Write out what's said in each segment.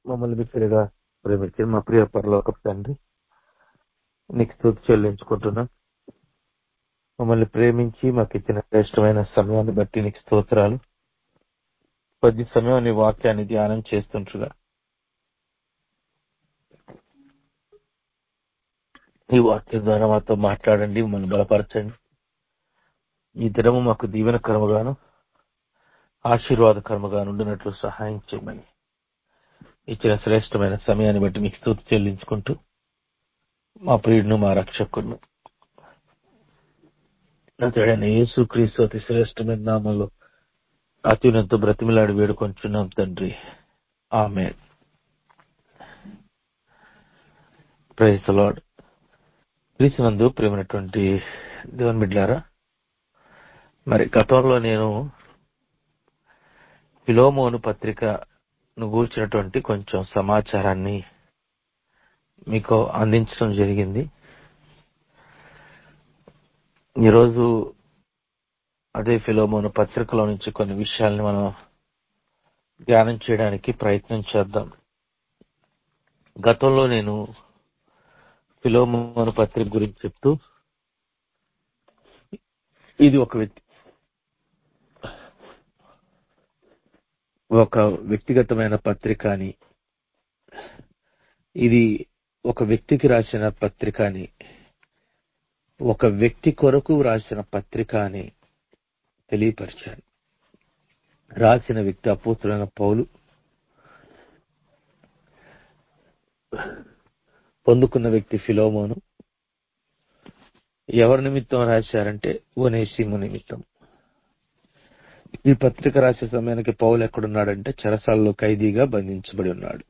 మమ్మల్ని మిక్కిలిగా ప్రేమించిన మా ప్రియ పరలోక తండ్రి నీకు స్థుతి చెల్లించుకుంటున్నాం మమ్మల్ని ప్రేమించి మాకు ఇచ్చిన శ్రేష్టమైన సమయాన్ని బట్టి నీకు స్తోత్రాలు కొద్ది సమయం నీ వాక్యాన్ని ధ్యానం చేస్తుండగా ఈ వాక్యం ద్వారా మాతో మాట్లాడండి మమ్మల్ని బలపరచండి ఈ దినము మాకు దీవెనకరముగాను ఆశీర్వాదకరముగా ఉండినట్లు సహాయం చేయమని ఇచ్చిన శ్రేష్టమైన సమయాన్ని బట్టి మీకు స్థుతి చెల్లించుకుంటూ మా ప్రియుడును మా రక్షకుడును అతడైన యేసు క్రీస్తు అతి శ్రేష్టమైన నామంలో అత్యున్నత బ్రతిమిలాడి వేడుకొంచున్నాం తండ్రి ఆమె ప్రైజ్ లార్డ్ క్రీస్తునందు ప్రేమైనటువంటి దేవుని బిడ్లారా మరి గతంలో నేను ఫిలోమోను పత్రికను గూర్చినటువంటి కొంచెం సమాచారాన్ని మీకు అందించడం జరిగింది ఈరోజు అదే ఫిలోమోను పత్రికలో నుంచి కొన్ని విషయాల్ని మనం ధ్యానం చేయడానికి ప్రయత్నం చేద్దాం గతంలో నేను ఫిలోమోను పత్రిక గురించి చెప్తూ ఇది ఒక వ్యక్తి ఒక వ్యక్తిగతమైన పత్రిక అని ఇది ఒక వ్యక్తికి రాసిన పత్రిక అని ఒక వ్యక్తి కొరకు రాసిన పత్రిక అని తెలియపరిచాను రాసిన వ్యక్తి అపూతులైన పౌలు పొందుకున్న వ్యక్తి ఫిలోమోను ఎవరి నిమిత్తం రాశారంటే ఓనేసిము నిమిత్తం ఈ పత్రిక రాసే సమయానికి పౌలు ఎక్కడున్నాడంటే చెరసాలలో ఖైదీగా బంధించబడి ఉన్నాడు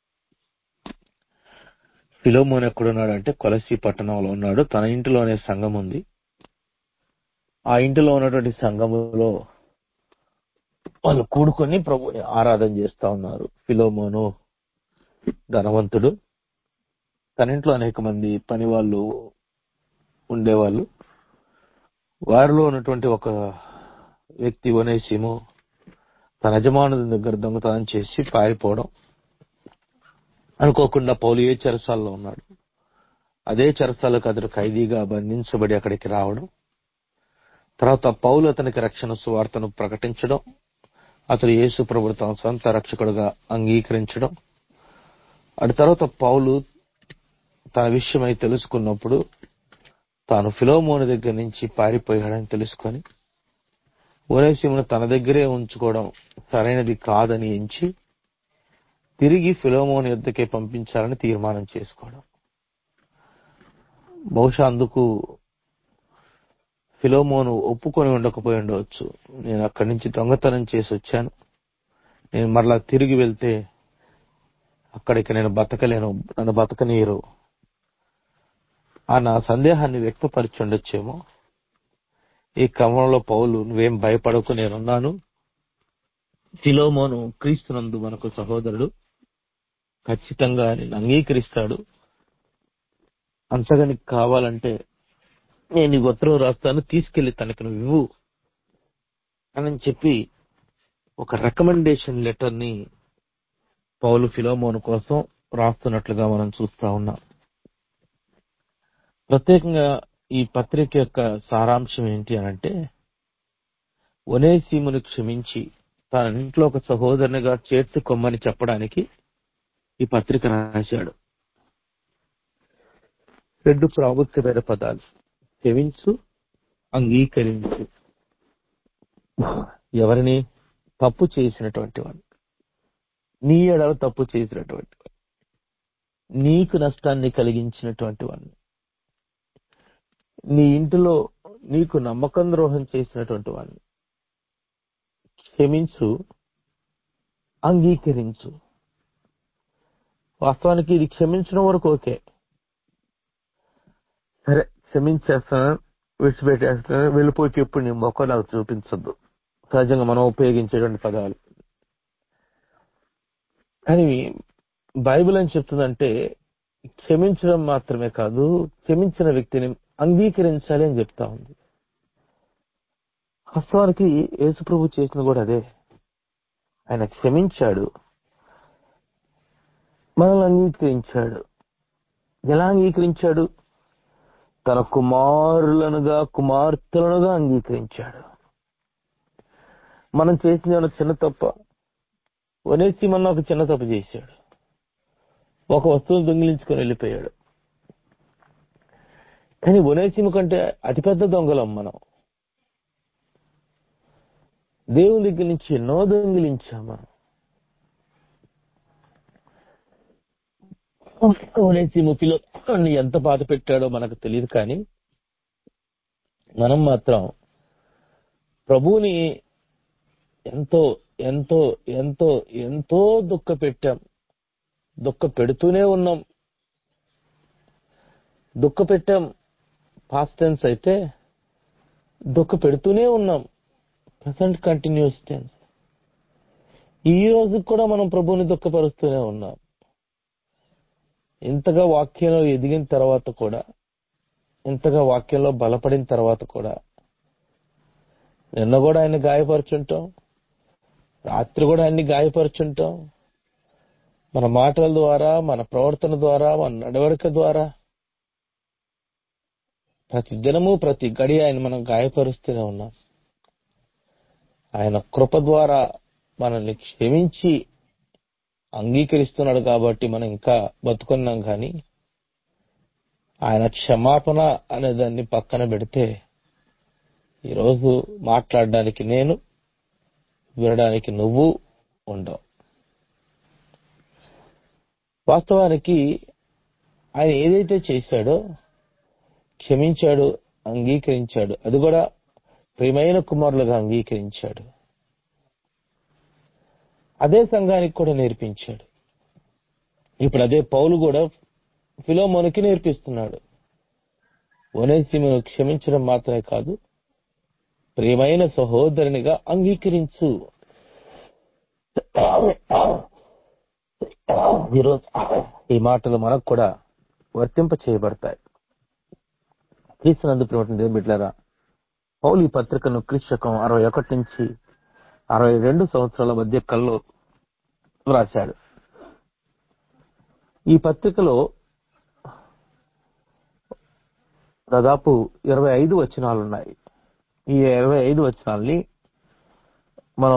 ఫిలోమోన్ ఎక్కడున్నాడంటే కొలసి పట్టణంలో ఉన్నాడు తన ఇంటిలోనే సంఘం ఉంది ఆ ఇంటిలో ఉన్నటువంటి సంఘములో వాళ్ళు కూడుకొని ప్రభుని ఆరాధన చేస్తా ఉన్నారు ఫిలోమోను ధనవంతుడు తన ఇంట్లో అనేక మంది పని వాళ్ళు ఉండేవాళ్ళు వారిలో ఉన్నటువంటి ఒక వ్యక్తి వనేసిము తన యజమానుల దగ్గర దొంగతనం చేసి పారిపోవడం అనుకోకుండా పౌలు ఏ చెరసాల్లో ఉన్నాడు అదే చెరసాలకు అతడు ఖైదీగా బంధించబడి అక్కడికి రావడం తర్వాత పౌలు అతనికి రక్షణ సువార్తను ప్రకటించడం అతడు యేసు ప్రభు తన సొంత రక్షకుడుగా అంగీకరించడం అటు తర్వాత పౌలు తన విషయమై తెలుసుకున్నప్పుడు తాను ఫిలోమోని దగ్గర నుంచి పారిపోయాడని తెలుసుకొని ఓనేసిమును తన దగ్గరే ఉంచుకోవడం సరైనది కాదని ఎంచి తిరిగి ఫిలోమోని యుద్ధకే పంపించాలని తీర్మానం చేసుకోవడం బహుశా అందుకు ఫిలోమోను ఒప్పుకొని ఉండకపోయి ఉండవచ్చు నేను అక్కడి నుంచి దొంగతనం చేసి వచ్చాను నేను మరలా తిరిగి వెళ్తే అక్కడికి నేను బతకలేను నన్ను బతకనీయరు ఆ నా సందేహాన్ని వ్యక్తపరిచి ఉండొచ్చేమో ఈ క్రమంలో పౌలు నువ్వేం భయపడకు నేనున్నాను ఫిలోమోను క్రీస్తునందు మనకు సహోదరుడు ఖచ్చితంగా నేను అంగీకరిస్తాడు అంతగా నీకు కావాలంటే నేను ఈ ఉత్తరం రాస్తాను తీసుకెళ్లి తనకి నువ్వు ఇవ్వు అని చెప్పి ఒక రికమెండేషన్ లెటర్ ని పౌలు ఫిలోమోను కోసం రాస్తున్నట్లుగా మనం చూస్తా ఉన్నాం ప్రత్యేకంగా ఈ పత్రిక యొక్క సారాంశం ఏంటి అనంటే ఒనేసీమును క్షమించి తన ఇంట్లో ఒక సహోదరునిగా చేర్చుకోమని చెప్పడానికి ఈ పత్రిక రాశాడు రెండు ప్రాముఖ్యమైన పదాలు క్షమించు అంగీకరించు ఎవరిని తప్పు చేసినటువంటి వాడు నీ ఎడల తప్పు చేసినటువంటి వాడు నీకు నష్టాన్ని కలిగించినటువంటి వాడిని నీ ఇంటిలో నీకు నమ్మకం ద్రోహం చేసినటువంటి వాడిని క్షమించు అంగీకరించు వాస్తవానికి ఇది క్షమించడం వరకు ఓకే సరే క్షమించేస్తాను విడిచిపెట్టేస్తాను వెళ్ళిపోయి ఎప్పుడు నీ మొక్క నాకు చూపించద్దు సహజంగా మనం ఉపయోగించేటువంటి పదాలు కానీ బైబిల్ అని చెప్తుందంటే క్షమించడం మాత్రమే కాదు క్షమించిన వ్యక్తిని అంగీకరించాలి అని చెప్తా ఉంది వాస్తవానికి యేసుప్రభు చేసిన కూడా అదే ఆయన క్షమించాడు మనల్ని అంగీకరించాడు ఎలా అంగీకరించాడు తన కుమారులనుగా కుమార్తెలనుగా అంగీకరించాడు మనం చేసిన ఏమైనా చిన్న తప్ప వనేసిమన్న ఒక చిన్న తప్పు చేశాడు ఒక వస్తువును దొంగిలించుకొని వెళ్ళిపోయాడు కానీ వనేసిమ కంటే అతిపెద్ద దొంగలం మనం దేవుని దగ్గర నుంచి ఎన్నో దొంగిలించాం మనం వనేసిమ పిలో ఎంత బాధ పెట్టాడో మనకు తెలియదు కానీ మనం మాత్రం ప్రభువుని ఎంతో ఎంతో ఎంతో ఎంతో దుఃఖ పెట్టాం దుఃఖ పెడుతూనే ఉన్నాం దుఃఖ పెట్టాం పాస్ట్ టెన్స్ అయితే దుఃఖ పెడుతూనే ఉన్నాం ప్రజెంట్ కంటిన్యూస్ టెన్స్ ఈ రోజు కూడా మనం ప్రభువుని దుఃఖపరుస్తూనే ఉన్నాం ఇంతగా వాక్యంలో ఎదిగిన తర్వాత కూడా ఇంతగా వాక్యంలో బలపడిన తర్వాత కూడా నిన్న కూడా ఆయన్ని గాయపరుచుంటాం రాత్రి కూడా ఆయన్ని గాయపరుచుంటాం మన మాటల ద్వారా మన ప్రవర్తన ద్వారా మన నడవడిక ద్వారా ప్రతి దినము ప్రతి గడి ఆయన మనం గాయపరుస్తూనే ఉన్నాం ఆయన కృప ద్వారా మనల్ని క్షమించి అంగీకరిస్తున్నాడు కాబట్టి మనం ఇంకా బతుకున్నాం కానీ ఆయన క్షమాపణ అనే దాన్ని పక్కన పెడితే ఈరోజు మాట్లాడడానికి నేను వినడానికి నువ్వు ఉండవు వాస్తవానికి ఆయన ఏదైతే చేశాడో క్షమించాడు అంగీకరించాడు అది కూడా ప్రియమైన కుమారులుగా అంగీకరించాడు అదే సంఘానికి కూడా నేర్పించాడు ఇప్పుడు అదే పౌలు కూడా ఫిలోమోనికి నేర్పిస్తున్నాడు ఒనేసిమును క్షమించడం మాత్రమే కాదు ప్రియమైన సహోదరునిగా అంగీకరించు ఈరోజు ఈ మాటలు మనకు కూడా వర్తింప చేయబడతాయి క్రీస్తునందు ప్రేమ బిడ్డలారా పౌలు ఈ పత్రికను క్రీస్తకం అరవై ఒకటి నుంచి అరవై రెండు సంవత్సరాల మధ్య కల్లో వ్రాశాడు ఈ పత్రికలో దాదాపు ఇరవై ఐదు వచనాలు ఉన్నాయి ఈ ఇరవై ఐదు వచనాల్ని మనం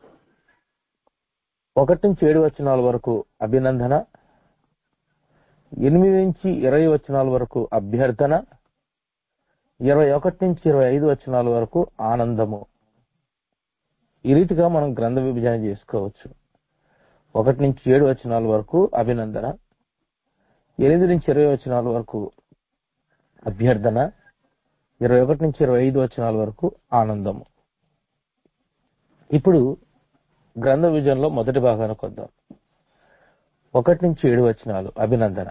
ఒకటి నుంచి ఏడు వచనాల వరకు అభినందన ఎనిమిది నుంచి ఇరవై వచనాల వరకు అభ్యర్థన ఇరవై ఒకటి నుంచి ఇరవై ఐదు వచనాల వరకు ఆనందము ఈ రీతిగా మనం గ్రంథ విభజన చేసుకోవచ్చు ఒకటి నుంచి ఏడు వచనాల వరకు అభినందన ఎనిమిది నుంచి ఇరవై వచనాల వరకు అభ్యర్థన ఇరవై ఒకటి నుంచి ఇరవై ఐదు వచనాల వరకు ఆనందము ఇప్పుడు గ్రంథ విజయంలో మొదటి భాగానికి వద్దాం ఒకటి నుంచి ఏడు వచనాలు అభినందన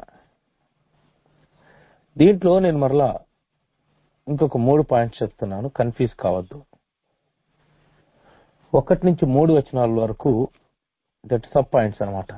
దీంట్లో నేను మరలా ఇంకొక మూడు పాయింట్స్ చెప్తున్నాను కన్ఫ్యూజ్ కావద్దు ఒకటి నుంచి మూడు వచనాల వరకు దట్ సబ్ పాయింట్స్ అనమాట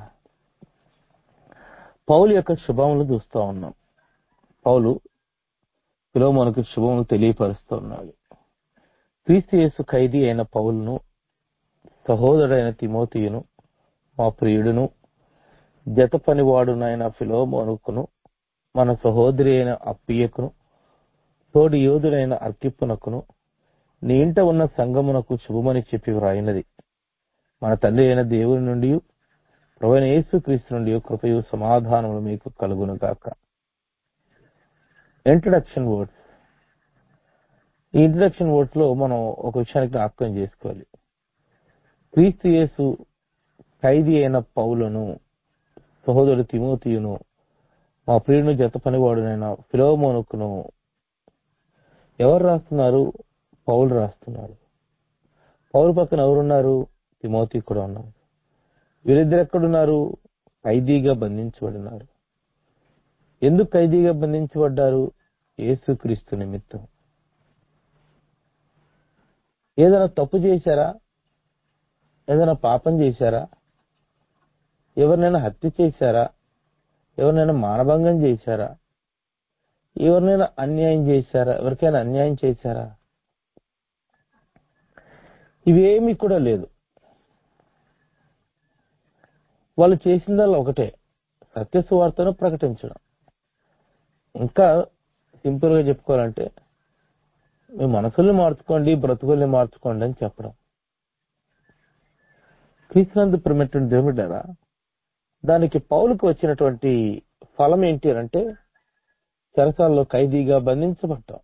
పౌలు యొక్క శుభములు చూస్తూ ఉన్నాం పౌలు పిలోమోనికి శుభములు తెలియపరుస్తూ ఉన్నాడు క్రీస్తు యేసు ఖైదీ అయిన పౌలును సహోదరుడైన తిమోతియును మా ప్రియుడును జత పనివాడునైన ఫిలోమోనుకును మన సహోదరి అయిన అప్పియకును తోడి యోధుడైన అర్కిప్పునకును నీ ఇంట ఉన్న సంగమునకు శుభమని చెప్పి వ్రాయినది మన తండ్రి అయిన దేవుని నుండి ప్రవణ యేసు క్రీస్తు నుండి కృపయు సమాధానములు మీకు కలుగును గాక ఇంట్రడక్షన్ వర్డ్స్ ఈ ఇంట్రడక్షన్ వర్డ్స్ లో మనం ఒక విషయానికి జ్ఞాపకం చేసుకోవాలి క్రీస్తు యేసు ఖైదీ అయిన పౌలను సహోదరుడు తిమోతియును మా ప్రియుని జత పనివాడునైన ఫిలోమోనుకును ఎవరు రాస్తున్నారు పౌలు రాస్తున్నారు పౌలు పక్కన ఎవరున్నారు తిమోతి కూడా ఉన్నారు వీరిద్దరు ఎక్కడున్నారు ఖైదీగా బంధించబడినారు ఎందుకు ఖైదీగా బంధించబడ్డారు యేసుక్రీస్తు నిమిత్తం ఏదైనా తప్పు చేశారా ఏదైనా పాపం చేశారా ఎవరినైనా హత్య చేశారా ఎవరినైనా మానభంగం చేశారా ఎవరినైనా అన్యాయం చేశారా ఎవరికైనా అన్యాయం చేశారా ఇవేమీ కూడా లేదు వాళ్ళు చేసిందల్లా ఒకటే సత్య సువార్తను ప్రకటించడం ఇంకా సింపుల్ గా చెప్పుకోవాలంటే మీ మనసుల్ని మార్చుకోండి బ్రతుకుల్ని మార్చుకోండి అని చెప్పడం క్రీస్తునందు ప్రిమెట్టు దేవుడారా దానికి పౌలుకు వచ్చినటువంటి ఫలం ఏంటి అంటే చెరసాల్లో ఖైదీగా బంధించబడ్డాం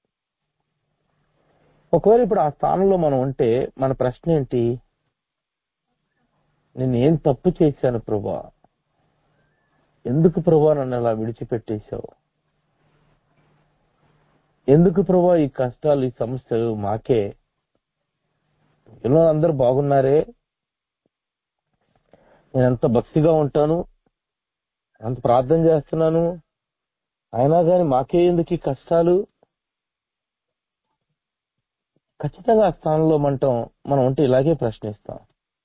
ఒకవేళ ఇప్పుడు ఆ స్థానంలో మనం ఉంటే మన ప్రశ్న ఏంటి నేను ఏం తప్పు చేశాను ప్రభా ఎందుకు ప్రభా నన్ను అలా విడిచిపెట్టేశావు ఎందుకు ప్రభా ఈ కష్టాలు ఈ సమస్యలు మాకే ఇలా అందరు బాగున్నారే నేను ఎంత భక్తిగా ఉంటాను అంత ప్రార్థన చేస్తున్నాను అయినా కానీ మాకే ఎందుకు ఈ కష్టాలు ఖచ్చితంగా ఆ స్థానంలో మంటం మనం ఉంటే ఇలాగే ప్రశ్నిస్తాం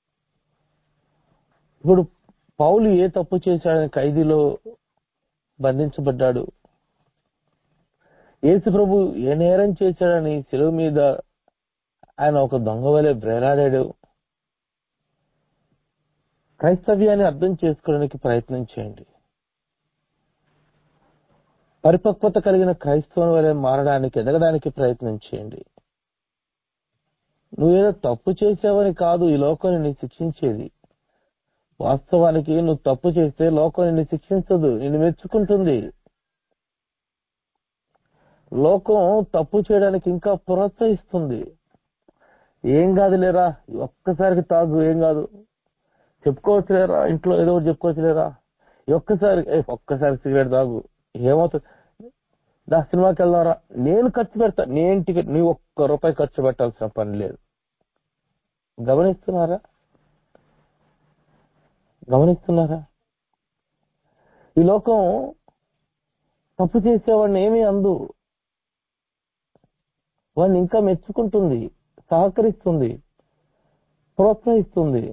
ఇప్పుడు పౌలు ఏ తప్పు చేశాడని ఖైదీలో బంధించబడ్డాడు యేసు ప్రభు ఏ నేరం చేశాడని సెలవు మీద ఆయన ఒక దొంగ వలె బ్రేలాడాడు క్రైస్తవ్యాన్ని అర్థం చేసుకోవడానికి ప్రయత్నం చేయండి పరిపక్వత కలిగిన క్రైస్తవం వలె మారడానికి ఎదగడానికి ప్రయత్నం చేయండి నువ్వేదో తప్పు చేసావని కాదు ఈ లోకం నిన్ను శిక్షించేది వాస్తవానికి నువ్వు తప్పు చేస్తే లోకం నిన్ను శిక్షించదు నిన్ను మెచ్చుకుంటుంది లోకం తప్పు చేయడానికి ఇంకా ప్రోత్సహిస్తుంది ఏం కాదు లేరా ఒక్కసారికి తాగు ఏం కాదు చెప్పుకోవచ్చు లేరా ఇంట్లో ఏదో ఒకటి చెప్పుకోవచ్చు లేరా ఈ ఒక్కసారి ఏ ఒక్కసారి సిగరెట్ తాగు ఏమవుతుంది దా సినిమాకి వెళ్దాంరా నేను ఖర్చు పెడతా నేను టికెట్ నీ ఒక్క రూపాయి ఖర్చు పెట్టాల్సిన పని లేదు గమనిస్తున్నారా గమనిస్తున్నారా ఈ లోకం తప్పు చేసేవాడిని ఏమీ అందు వాడిని ఇంకా మెచ్చుకుంటుంది సహకరిస్తుంది ప్రోత్సహిస్తుంది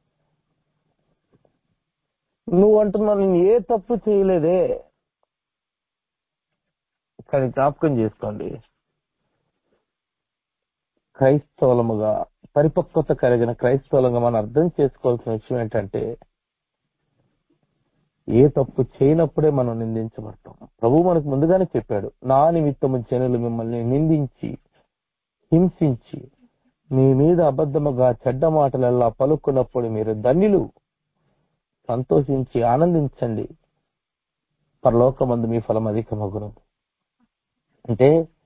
నువ్వు అంటున్నావు నేను ఏ తప్పు చేయలేదే కానీ జ్ఞాపకం చేసుకోండి క్రైస్తవులముగా పరిపక్వత కలిగిన క్రైస్తవులంగా మనం అర్థం చేసుకోవాల్సిన విషయం ఏంటంటే ఏ తప్పు చేయనప్పుడే మనం నిందించబడతాం ప్రభు మనకు ముందుగానే చెప్పాడు నా నిమిత్తము జనులు మిమ్మల్ని నిందించి హింసించి మీ మీద అబద్ధముగా చెడ్డ మాటలల్లా పలుకున్నప్పుడు మీరు ధన్యులు సంతోషించి ఆనందించండి పరలోకమందు మీ ఫలం అధికమగును అంటే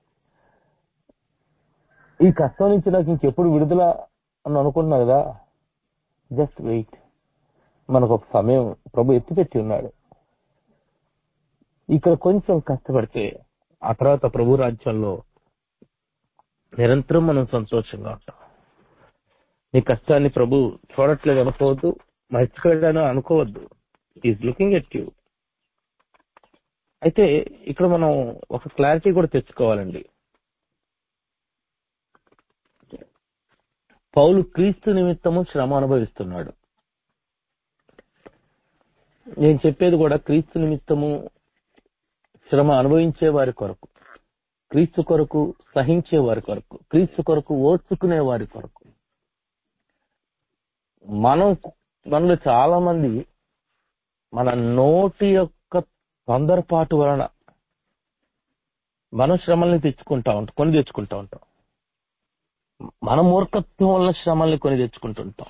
ఈ కష్టం నుంచి నాకు ఇంకెప్పుడు విడుదల అని అనుకుంటున్నా కదా జస్ట్ వెయిట్ మనకు ఒక సమయం ప్రభు ఎత్తిపెట్టి ఉన్నాడు ఇక్కడ కొంచెం కష్టపడితే ఆ తర్వాత ప్రభు రాజ్యంలో నిరంతరం మనం సంతోషంగా ఉంటాం నీ కష్టాన్ని ప్రభు చూడట్లేదు అనుకోవద్దు మర్చిపోయాడని అనుకోవద్దు ఈజ్ లుకింగ్ ఎట్ యూ అయితే ఇక్కడ మనం ఒక క్లారిటీ కూడా తెచ్చుకోవాలండి పౌలు క్రీస్తు నిమిత్తము శ్రమ అనుభవిస్తున్నాడు నేను చెప్పేది కూడా క్రీస్తు నిమిత్తము శ్రమ అనుభవించే వారి కొరకు క్రీస్తు కొరకు సహించే వారి కొరకు క్రీస్తు కొరకు ఓర్చుకునే వారి కొరకు మనం మనలో చాలా మంది మన నోటి యొక్క తొందరపాటు వలన మనం శ్రమల్ని తెచ్చుకుంటా ఉంటాం కొని తెచ్చుకుంటా ఉంటాం మన మూర్ఖత్వం వల్ల శ్రమల్ని కొని తెచ్చుకుంటుంటాం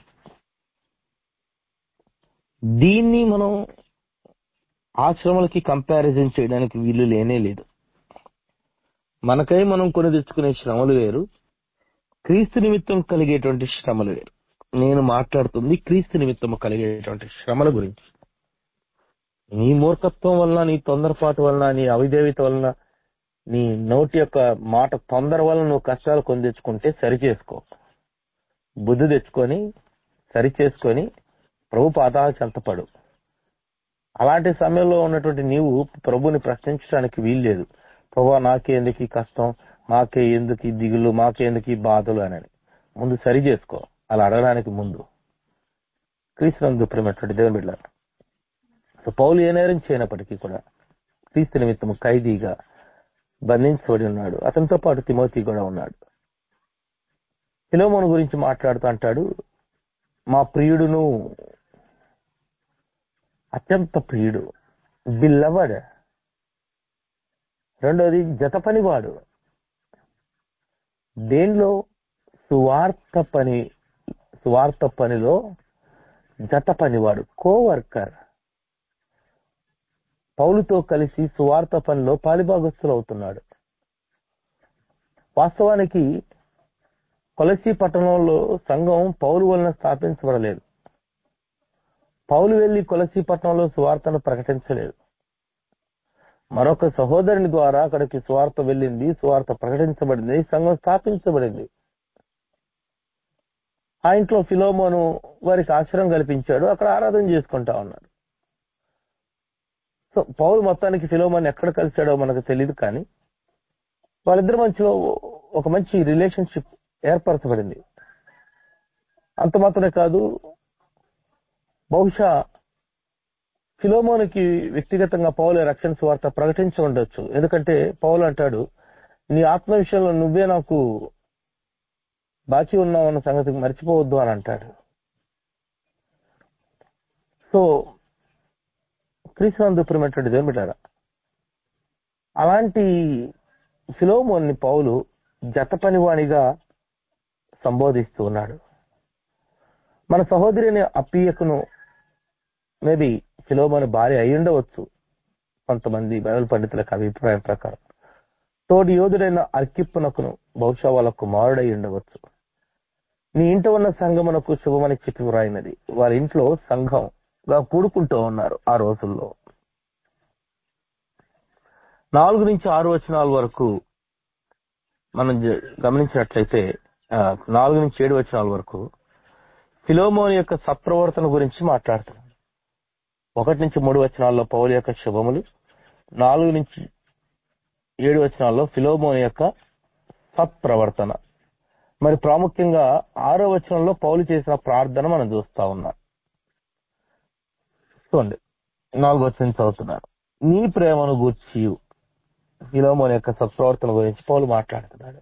దీన్ని మనం ఆ శ్రమలకి కంపారిజన్ చేయడానికి వీలు లేనే లేదు మనకై మనం కొని తెచ్చుకునే శ్రమలు వేరు క్రీస్తు నిమిత్తం కలిగేటువంటి శ్రమలు వేరు నేను మాట్లాడుతుంది క్రీస్తు నిమిత్తం కలిగేటువంటి శ్రమల గురించి నీ మూర్ఖత్వం వలన నీ తొందరపాటు వలన నీ అవిధేయత వలన నీ నోటి యొక్క మాట తొందర వలన నువ్వు కష్టాలు కొని తెచ్చుకుంటే సరి చేసుకో బుద్ధి తెచ్చుకొని సరి చేసుకొని ప్రభు పాదాలు చెంతపడు అలాంటి సమయంలో ఉన్నటువంటి నీవు ప్రభుని ప్రశ్నించడానికి వీల్లేదు ప్రభు నాకే ఎందుకు ఈ కష్టం మాకే ఎందుకు ఈ దిగులు మాకే ఎందుకు ఈ బాధలు అని ముందు సరి చేసుకో అలా అడగడానికి ముందు క్రీస్తునందు ప్రేమటువంటి దేవుని బిడ్డ సో పౌలు ఏ నేరం చేయనప్పటికీ కూడా క్రీస్తు నిమిత్తము ఖైదీగా బంధించబడి ఉన్నాడు అతనితో పాటు తిమోతి కూడా ఉన్నాడు ఫిలోమోను గురించి మాట్లాడుతూ అంటాడు మా ప్రియుడును అత్యంత ప్రియుడు బిల్లవడ్ రెండోది జత పనివాడు దేనిలో సువార్త పని సువార్త పనిలో జత పనివాడు కోవర్కర్ పౌలుతో కలిసి సువార్త పనిలో పాలిభాగస్తులు అవుతున్నాడు వాస్తవానికి కొలసి పట్టణంలో సంఘం పౌలు వలన స్థాపించబడలేదు పౌలు వెళ్లి కొలసి పట్టణంలో సువార్తను ప్రకటించలేదు మరొక సహోదరుని ద్వారా అక్కడికి సువార్త వెళ్ళింది సువార్త ప్రకటించబడింది సంఘం స్థాపించబడింది ఆ ఇంట్లో ఫిలోమోను వారికి ఆశ్రయం కల్పించాడు అక్కడ ఆరాధన చేసుకుంటా ఉన్నారు సో పౌలు మొత్తానికి ఫిలోమోన్ ఎక్కడ కలిశాడో మనకు తెలియదు కానీ వాళ్ళిద్దరి మధ్యలో ఒక మంచి రిలేషన్షిప్ ఏర్పరచబడింది అంత మాత్రమే కాదు బహుశా ఫిలోమోనికి వ్యక్తిగతంగా పౌలు రక్షణ సువార్త ప్రకటించి ఉండొచ్చు ఎందుకంటే పౌలు అంటాడు నీ ఆత్మ విషయంలో నువ్వే నాకు బాకీ ఉన్నావు అన్న సంగతి మర్చిపోవద్దు అని అంటాడు సో క్రీస్తునందుపురమైనటువంటి దేవుని బిడ్డారా అలాంటి ఫిలోమోన్ని పౌలు జత పనివాణిగా సంబోధిస్తూ ఉన్నాడు మన సహోదరిని అప్పియకును మేబీ ఫిలోమోని భార్య అయి ఉండవచ్చు కొంతమంది బైబిల్ పండితులకు అభిప్రాయం ప్రకారం తోటి యోధుడైన అర్కిప్పునకును బహుశా వాళ్ళ కుమారుడై ఉండవచ్చు నీ ఇంట ఉన్న సంఘమునకు శుభమని చెప్పి వ్రాయినది వారి ఇంట్లో సంఘంగా కూడుకుంటూ ఉన్నారు ఆ రోజుల్లో నాలుగు నుంచి ఆరు వచనాల వరకు మనం జ- గమనించినట్లయితే ఆ, నాలుగు నుంచి ఏడు వచనాల వరకు ఫిలోమోని యొక్క సత్ప్రవర్తన గురించి మాట్లాడుతున్నాం ఒకటి నుంచి మూడు వచనాల్లో పౌలు యొక్క శుభములు నాలుగు నుంచి ఏడు వచనాల్లో ఫిలోమోని యొక్క సత్ప్రవర్తన మరి ప్రాముఖ్యంగా ఆరో వచనంలో పౌలు చేసిన ప్రార్థన మనం చూస్తా ఉన్నాం చూడండి నాలుగు వచనం చదువుతున్నాను నీ ప్రేమను గూర్చి ఫిలోమోని యొక్క సత్ప్రవర్తన గురించి పౌలు మాట్లాడుతున్నాడు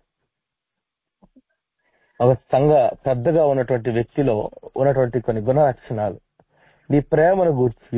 ఒక సంఘ పెద్దగా ఉన్నటువంటి వ్యక్తిలో ఉన్నటువంటి కొన్ని గుణ లక్షణాలు నీ ప్రేమను గూర్చి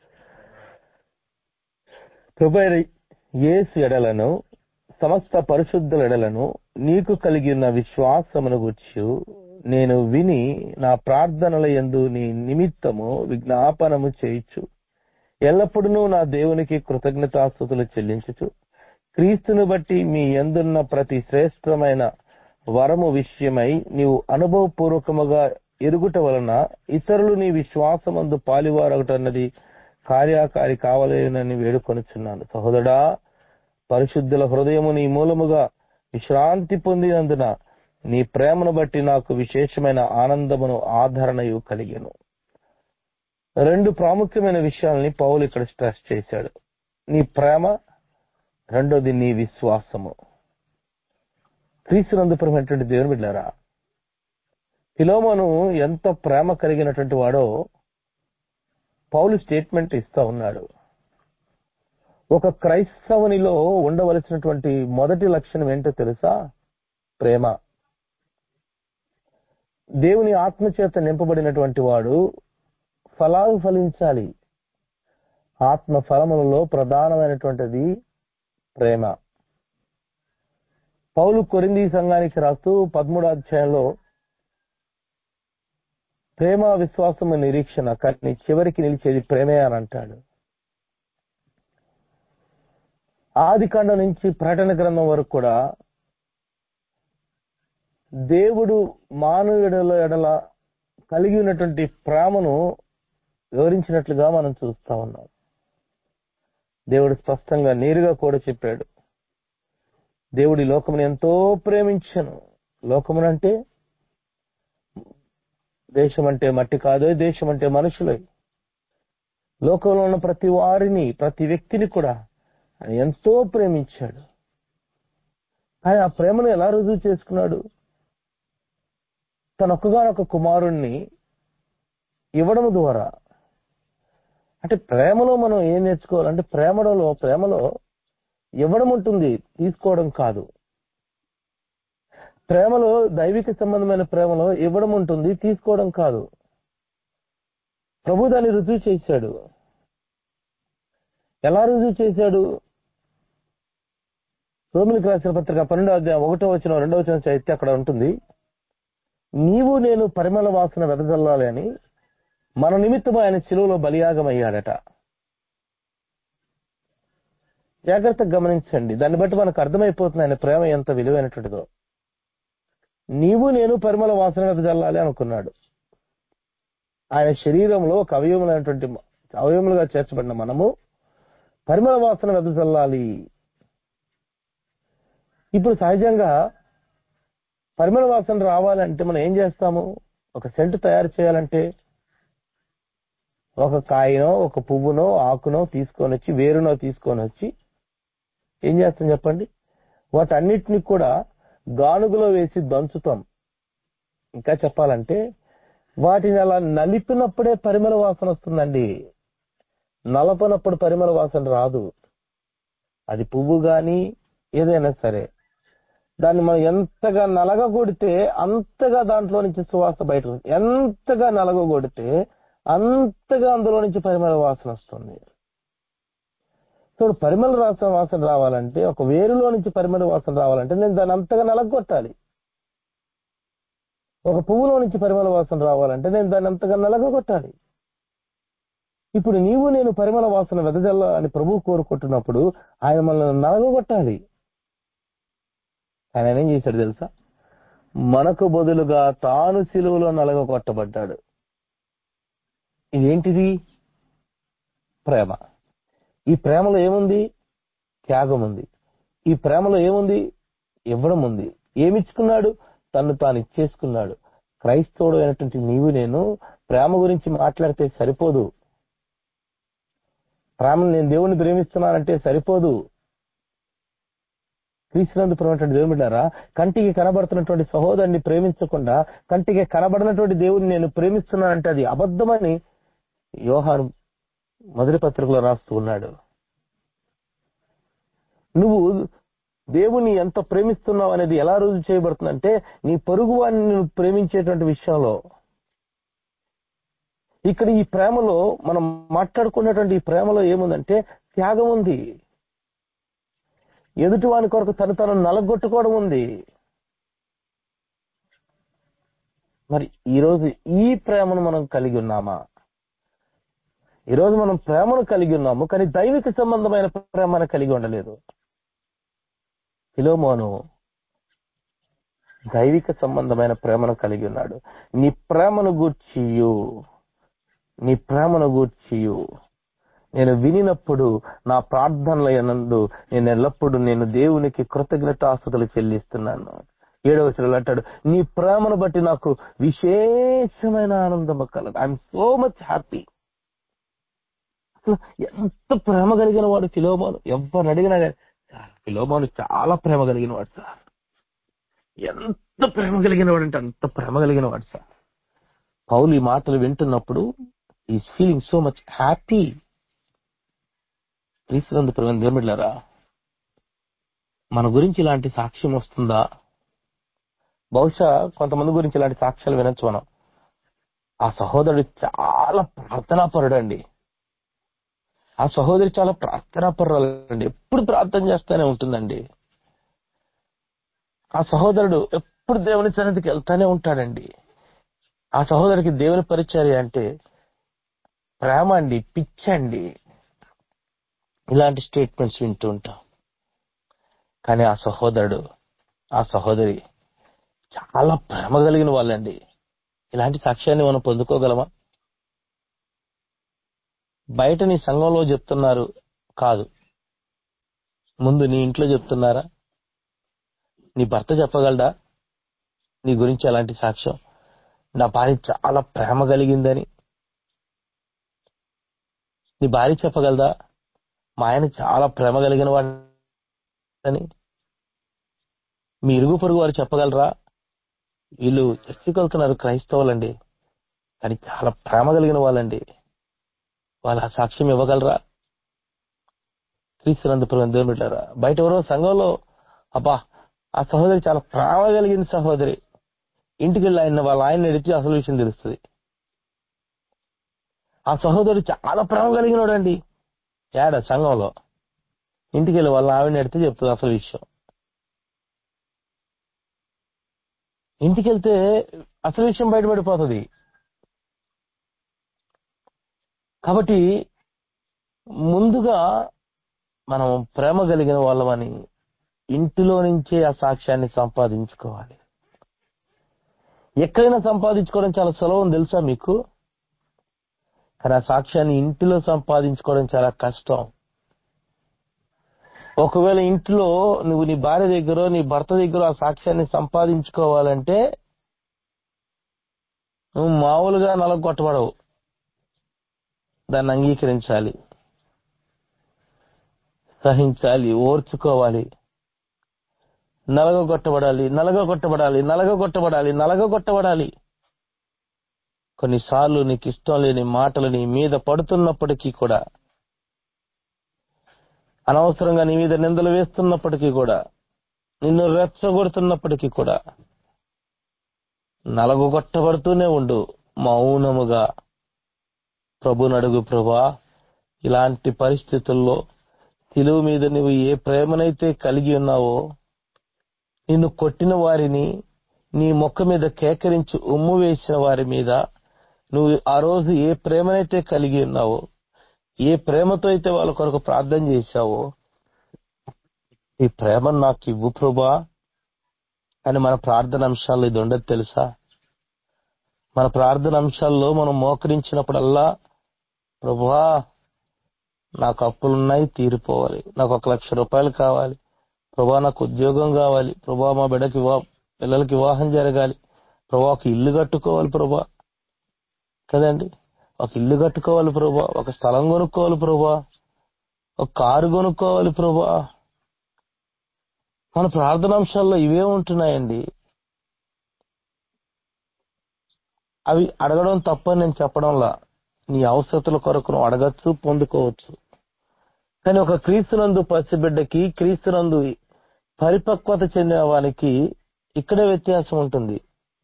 ప్రభైన యేసు ఎడలను సమస్త పరిశుద్ధుల ఎడలను నీకు కలిగిన విశ్వాసమును గూర్చి నేను విని నా ప్రార్థనల యందు నీ నిమిత్తము విజ్ఞాపనము చేయించు ఎల్లప్పుడూ నా దేవునికి కృతజ్ఞతాస్థుతులు చెల్లించుచు క్రీస్తును బట్టి మీ ఎందున్న ప్రతి శ్రేష్టమైన వరము విషయమై నీవు అనుభవపూర్వకముగా ఎరుగుట వలన ఇతరులు నీ విశ్వాసమందు పాలివారొకటన్నది కార్యాకారి కావలేనని వేడుకొనుచున్నాను సహోదరా పరిశుద్ధుల హృదయము నీ మూలముగా విశ్రాంతి పొందినందున నీ ప్రేమను బట్టి నాకు విశేషమైన ఆనందమును ఆదరణయు కలిగెను రెండు ప్రాముఖ్యమైన విషయాల్ని పౌలు ఇక్కడ స్ట్రెస్ చేశాడు నీ ప్రేమ రెండోది నీ విశ్వాసము క్రీస్తునందుపరమైనటువంటి దేవుని బిడ్డారా ఫిలోమోను ఎంత ప్రేమ కలిగినటువంటి వాడో పౌలు స్టేట్మెంట్ ఇస్తా ఉన్నాడు ఒక క్రైస్తవునిలో ఉండవలసినటువంటి మొదటి లక్షణం ఏంటో తెలుసా ప్రేమ దేవుని ఆత్మచేత నింపబడినటువంటి వాడు ఫలాలు ఫలించాలి ఆత్మ ఫలములలో ప్రధానమైనటువంటిది ప్రేమ పౌలు కొరింది సంఘానికి రాస్తూ పదమూడో అధ్యాయంలో ప్రేమ విశ్వాసము నిరీక్షణ కానీ చివరికి నిలిచేది ప్రేమే అని అంటాడు ఆది కాండం నుంచి ప్రకటన గ్రంథం వరకు కూడా దేవుడు మానవుడల ఎడల కలిగి ఉన్నటువంటి ప్రేమను వివరించినట్లుగా మనం చూస్తా ఉన్నాం దేవుడు స్పష్టంగా నేరుగా కూడా చెప్పాడు దేవుడి లోకమును ఎంతో ప్రేమించను లోకమునంటే దేశం అంటే మట్టి కాదో దేశం అంటే మనుషులే లోకంలో ఉన్న ప్రతి వారిని ప్రతి వ్యక్తిని కూడా ఆయన ఎంతో ప్రేమించాడు ఆయన ఆ ప్రేమను ఎలా రుజువు చేసుకున్నాడు తన ఒక్కగానొక్క కుమారుణ్ణి ఇవ్వడం ద్వారా అంటే ప్రేమలో మనం ఏం నేర్చుకోవాలంటే ప్రేమలో ప్రేమలో ఇవ్వడం ఉంటుంది తీసుకోవడం కాదు ప్రేమలో దైవిక సంబంధమైన ప్రేమలో ఇవ్వడం ఉంటుంది తీసుకోవడం కాదు ప్రభు దాన్ని రుజువు చేశాడు ఎలా రుజువు చేశాడు రోమిలికి రాసిన పత్రిక పన్నెండో అధ్యాయం ఒకటో వచ్చిన రెండో వచ్చిన చైత్య అక్కడ ఉంటుంది నీవు నేను పరిమళ వాసన వెదజల్లాలి అని మన నిమిత్తం ఆయన శిలువలో బలియాగమయ్యాడట జాగ్రత్తగా గమనించండి దాన్ని బట్టి మనకు అర్థమైపోతుంది ఆయన ప్రేమ ఎంత విలువైనటువంటిదో నీవు నేను పరిమళ వాసన వెదజల్లాలి అనుకున్నాడు ఆయన శరీరంలో ఒక అవయవమైనటువంటి అవయవములుగా చేర్చబడిన మనము పరిమళ వాసన వెదజల్లాలి ఇప్పుడు సహజంగా పరిమళ వాసన రావాలంటే మనం ఏం చేస్తాము ఒక సెంట్ తయారు చేయాలంటే ఒక కాయనో ఒక పువ్వునో ఆకునో తీసుకొని వచ్చి వేరునో తీసుకొని వచ్చి ఏం చేస్తాం చెప్పండి వాటన్నిటిని కూడా గానుగులో వేసి దంచుతాం ఇంకా చెప్పాలంటే వాటిని అలా నలిపినప్పుడే పరిమళ వాసన వస్తుందండి నలపనప్పుడు పరిమళ వాసన రాదు అది పువ్వు గాని ఏదైనా సరే దాన్ని మనం ఎంతగా నలగగొడితే అంతగా దాంట్లో నుంచి సువాసన బయట వస్తుంది. ఎంతగా నలగగొడితే అంతగా అందులో నుంచి పరిమళ వాసన వస్తుంది చూడు పరిమళ వాసన వాసన రావాలంటే ఒక వేరులో నుంచి పరిమళ వాసన రావాలంటే నేను దాన్ని అంతగా నలగొట్టాలి ఒక పువ్వులో నుంచి పరిమళ వాసన రావాలంటే నేను దాన్ని అంతగా నలగొట్టాలి ఇప్పుడు నీవు నేను పరిమళ వాసన వెదజల్ల అని ప్రభువు కోరుకుంటున్నప్పుడు ఆయన మనల్ని నలగొట్టాలి ఆయన ఏం చేశాడు తెలుసా మనకు బదులుగా తాను సిలువలో నలగొట్టబడ్డాడు ఇదేంటిది ప్రేమ ఈ ప్రేమలో ఏముంది త్యాగం ఉంది ఈ ప్రేమలో ఏముంది ఇవ్వడం ఉంది ఏమిచ్చుకున్నాడు తను తాను ఇచ్చేసుకున్నాడు క్రైస్తవుడు అయినటువంటి నీవు నేను ప్రేమ గురించి మాట్లాడితే సరిపోదు ప్రేమను నేను దేవుణ్ణి ప్రేమిస్తున్నానంటే సరిపోదు క్రీస్తునందు ప్రేమటువంటి దేవుని బిడ్డారా కంటికి కనబడుతున్నటువంటి సహోదరుని ప్రేమించకుండా కంటికి కనబడినటువంటి దేవుని నేను ప్రేమిస్తున్నానంటే అది అబద్ధమని యోహాను మొదటి పత్రికలో రాస్తూ ఉన్నాడు నువ్వు దేవుని ఎంత ప్రేమిస్తున్నావు అనేది ఎలా రుజువు చేయబడుతుందంటే నీ పొరుగు వాడిని నువ్వు ప్రేమించేటువంటి విషయంలో ఇక్కడ ఈ ప్రేమలో మనం మాట్లాడుకున్నటువంటి ఈ ప్రేమలో ఏముందంటే త్యాగం ఉంది ఎదుటి వాని కొరకు తను తను నలగొట్టుకోవడం ఉంది మరి ఈరోజు ఈ ప్రేమను మనం కలిగి ఉన్నామా ఈరోజు మనం ప్రేమను కలిగి ఉన్నాము కానీ దైవిక సంబంధమైన ప్రేమను కలిగి ఉండలేదు ఫిలోమోను దైవిక సంబంధమైన ప్రేమను కలిగి ఉన్నాడు నీ ప్రేమను గూర్చియు నీ ప్రేమను గూర్చియు నేను వినినప్పుడు నా ప్రార్థనల యందు నేను ఎల్లప్పుడూ నేను దేవునికి కృతజ్ఞతాస్తుతులు చెల్లిస్తున్నాను ఏడవ వచనంలో అంటాడు నీ ప్రేమను బట్టి నాకు విశేషమైన ఆనందం కలదు ఐఎమ్ సో మచ్ హ్యాపీ అసలు ఎంత ప్రేమ కలిగిన వాడు ఫిలోమోను ఎవరిని అడిగినా కానీ సార్ ఫిలోమోను చాలా ప్రేమ కలిగిన వాడు సార్ ఎంత ప్రేమ కలిగిన వాడు అంటే అంత ప్రేమ కలిగిన వాడు సార్ పౌలు ఈ మాటలు వింటున్నప్పుడు ఈ ఫీలింగ్ సో మచ్ హ్యాపీ క్రీస్తునందు ప్రేమ దేవుడిలారా మన గురించి ఇలాంటి సాక్ష్యం వస్తుందా బహుశా కొంతమంది గురించి ఇలాంటి సాక్ష్యాలు వినొచ్చు మనం ఆ సహోదరుడు చాలా ప్రార్థనాపరుడు అండి ఆ సహోదరి చాలా ప్రార్థనాపరురాలండి ఎప్పుడు ప్రార్థన చేస్తూనే ఉంటుందండి ఆ సహోదరుడు ఎప్పుడు దేవుని సన్నిధికి వెళ్తానే ఉంటాడండి ఆ సహోదరికి దేవుని పరిచర్య అంటే ప్రేమ అండి పిచ్చండి ఇలాంటి స్టేట్మెంట్స్ వింటూ ఉంటాం కానీ ఆ సహోదరుడు ఆ సహోదరి చాలా ప్రేమ కలిగిన వాళ్ళండి ఇలాంటి సాక్ష్యాన్ని మనం పొందుకోగలమా బయట నీ సంఘంలో చెప్తున్నారు కాదు ముందు నీ ఇంట్లో చెప్తున్నారా నీ భర్త చెప్పగలడా నీ గురించి అలాంటి సాక్ష్యం నా భార్య చాలా ప్రేమ కలిగిందని నీ భార్య చెప్పగలదా మా ఆయన చాలా ప్రేమ కలిగిన వాడని మీ ఇరుగు పొరుగు వారు చెప్పగలరా వీళ్ళు చర్చికి వెళ్తున్నారు క్రైస్తవులండి కానీ చాలా ప్రేమ కలిగిన వాళ్ళండి వాళ్ళ ఆ సాక్ష్యం ఇవ్వగలరా క్రీస్తునందుపురం దేవుని బిడ్డారా బయట ఎవరో సంఘంలో అబ్బా ఆ సహోదరి చాలా ప్రేమ కలిగిన సహోదరి ఇంటికి వెళ్ళి ఆయన వాళ్ళ ఆయన ఎడితే అసలు విషయం తెలుస్తుంది ఆ సహోదరుడు చాలా ప్రేమ కలిగినోడండి ఏడ సంఘంలో ఇంటికి వెళ్ళి వాళ్ళ ఆవిడని ఎడితే చెప్తుంది అసలు విషయం ఇంటికి వెళ్తే అసలు విషయం బయటపడిపోతుంది కాబట్టి ముందుగా మనం ప్రేమ కలిగిన వాళ్ళమని ఇంటిలో నుంచే ఆ సాక్ష్యాన్ని సంపాదించుకోవాలి ఎక్కడైనా సంపాదించుకోవడం చాలా సులభం తెలుసా మీకు కానీ ఆ సాక్ష్యాన్ని ఇంటిలో సంపాదించుకోవడం చాలా కష్టం ఒకవేళ ఇంట్లో నువ్వు నీ భార్య దగ్గర నీ భర్త దగ్గర ఆ సాక్ష్యాన్ని సంపాదించుకోవాలంటే నువ్వు మామూలుగా నలగొట్టబడవు దాన్ని అంగీకరించాలి సహించాలి ఓర్చుకోవాలి నలగొట్టబడాలి నలగొట్టబడాలి నలగొట్టబడాలి నలగొట్టబడాలి కొన్నిసార్లు నీకు ఇష్టం లేని మాటలు నీ మీద పడుతున్నప్పటికీ కూడా అనవసరంగా నీ మీద నిందలు వేస్తున్నప్పటికీ కూడా నిన్ను రెచ్చగొడుతున్నప్పటికీ కూడా నలగొట్టబడుతూనే ఉండు మౌనముగా ప్రభు నడుగు ప్రభా ఇలాంటి పరిస్థితుల్లో సిలువు మీద నువ్వు ఏ ప్రేమనైతే కలిగి ఉన్నావో నిన్ను కొట్టిన వారిని నీ మొక్క మీద కేకరించి ఉమ్ము వేసిన వారి మీద నువ్వు ఆ రోజు ఏ ప్రేమనైతే కలిగి ఉన్నావో ఏ ప్రేమతో అయితే వాళ్ళ కొరకు ప్రార్థన చేశావో ఈ ప్రేమను నాకు ఇవ్వు ప్రభా అని మన ప్రార్థన అంశాల్లో ఇది ఉండదు తెలుసా మన ప్రార్థన అంశాల్లో మనం మోకరించినప్పుడల్లా ప్రభా నాకు అప్పులున్నాయి తీరిపోవాలి నాకు ఒక లక్ష రూపాయలు కావాలి ప్రభా నాకు ఉద్యోగం కావాలి ప్రభా మా బిడ్డకి వివా పిల్లలకి వివాహం జరగాలి ప్రభా ఒక ఇల్లు కట్టుకోవాలి ప్రభా కదండి ఒక ఇల్లు కట్టుకోవాలి ప్రభా ఒక స్థలం కొనుక్కోవాలి ప్రభా ఒక కారు కొనుక్కోవాలి ప్రభా మన ప్రార్థనాంశాల్లో ఇవే ఉంటున్నాయండి అవి అడగడం తప్పని నేను చెప్పడంలా నీ అవసరతల కొరకు నువ్వు అడగచ్చు పొందుకోవచ్చు కానీ ఒక క్రీస్తునందు పసిబిడ్డకి క్రీస్తునందు పరిపక్వత చెందిన వానికి ఇక్కడే వ్యత్యాసం ఉంటుంది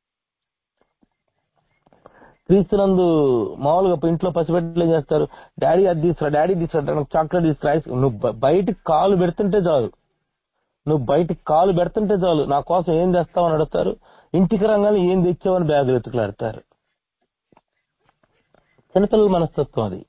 క్రీస్తునందు మామూలుగా ఇంట్లో పసిబిడ్డలు ఏం చేస్తారు డాడీ అది తీసుకురా డాడీ తీసుకురా నాకు చాక్లెట్ తీసుకురా ఐస్ నువ్వు బ- బయటికి కాలు పెడుతుంటే చాలు నువ్వు బయటికి కాలు పెడుతుంటే చాలు నా కోసం ఏం తెస్తావని అడుగుతారు ఇంటికి రంగానే ఏం తెచ్చావని బ్యాగ్ వెతుకులాడతారు చిన్నపిల్లల మనస్తత్వం అది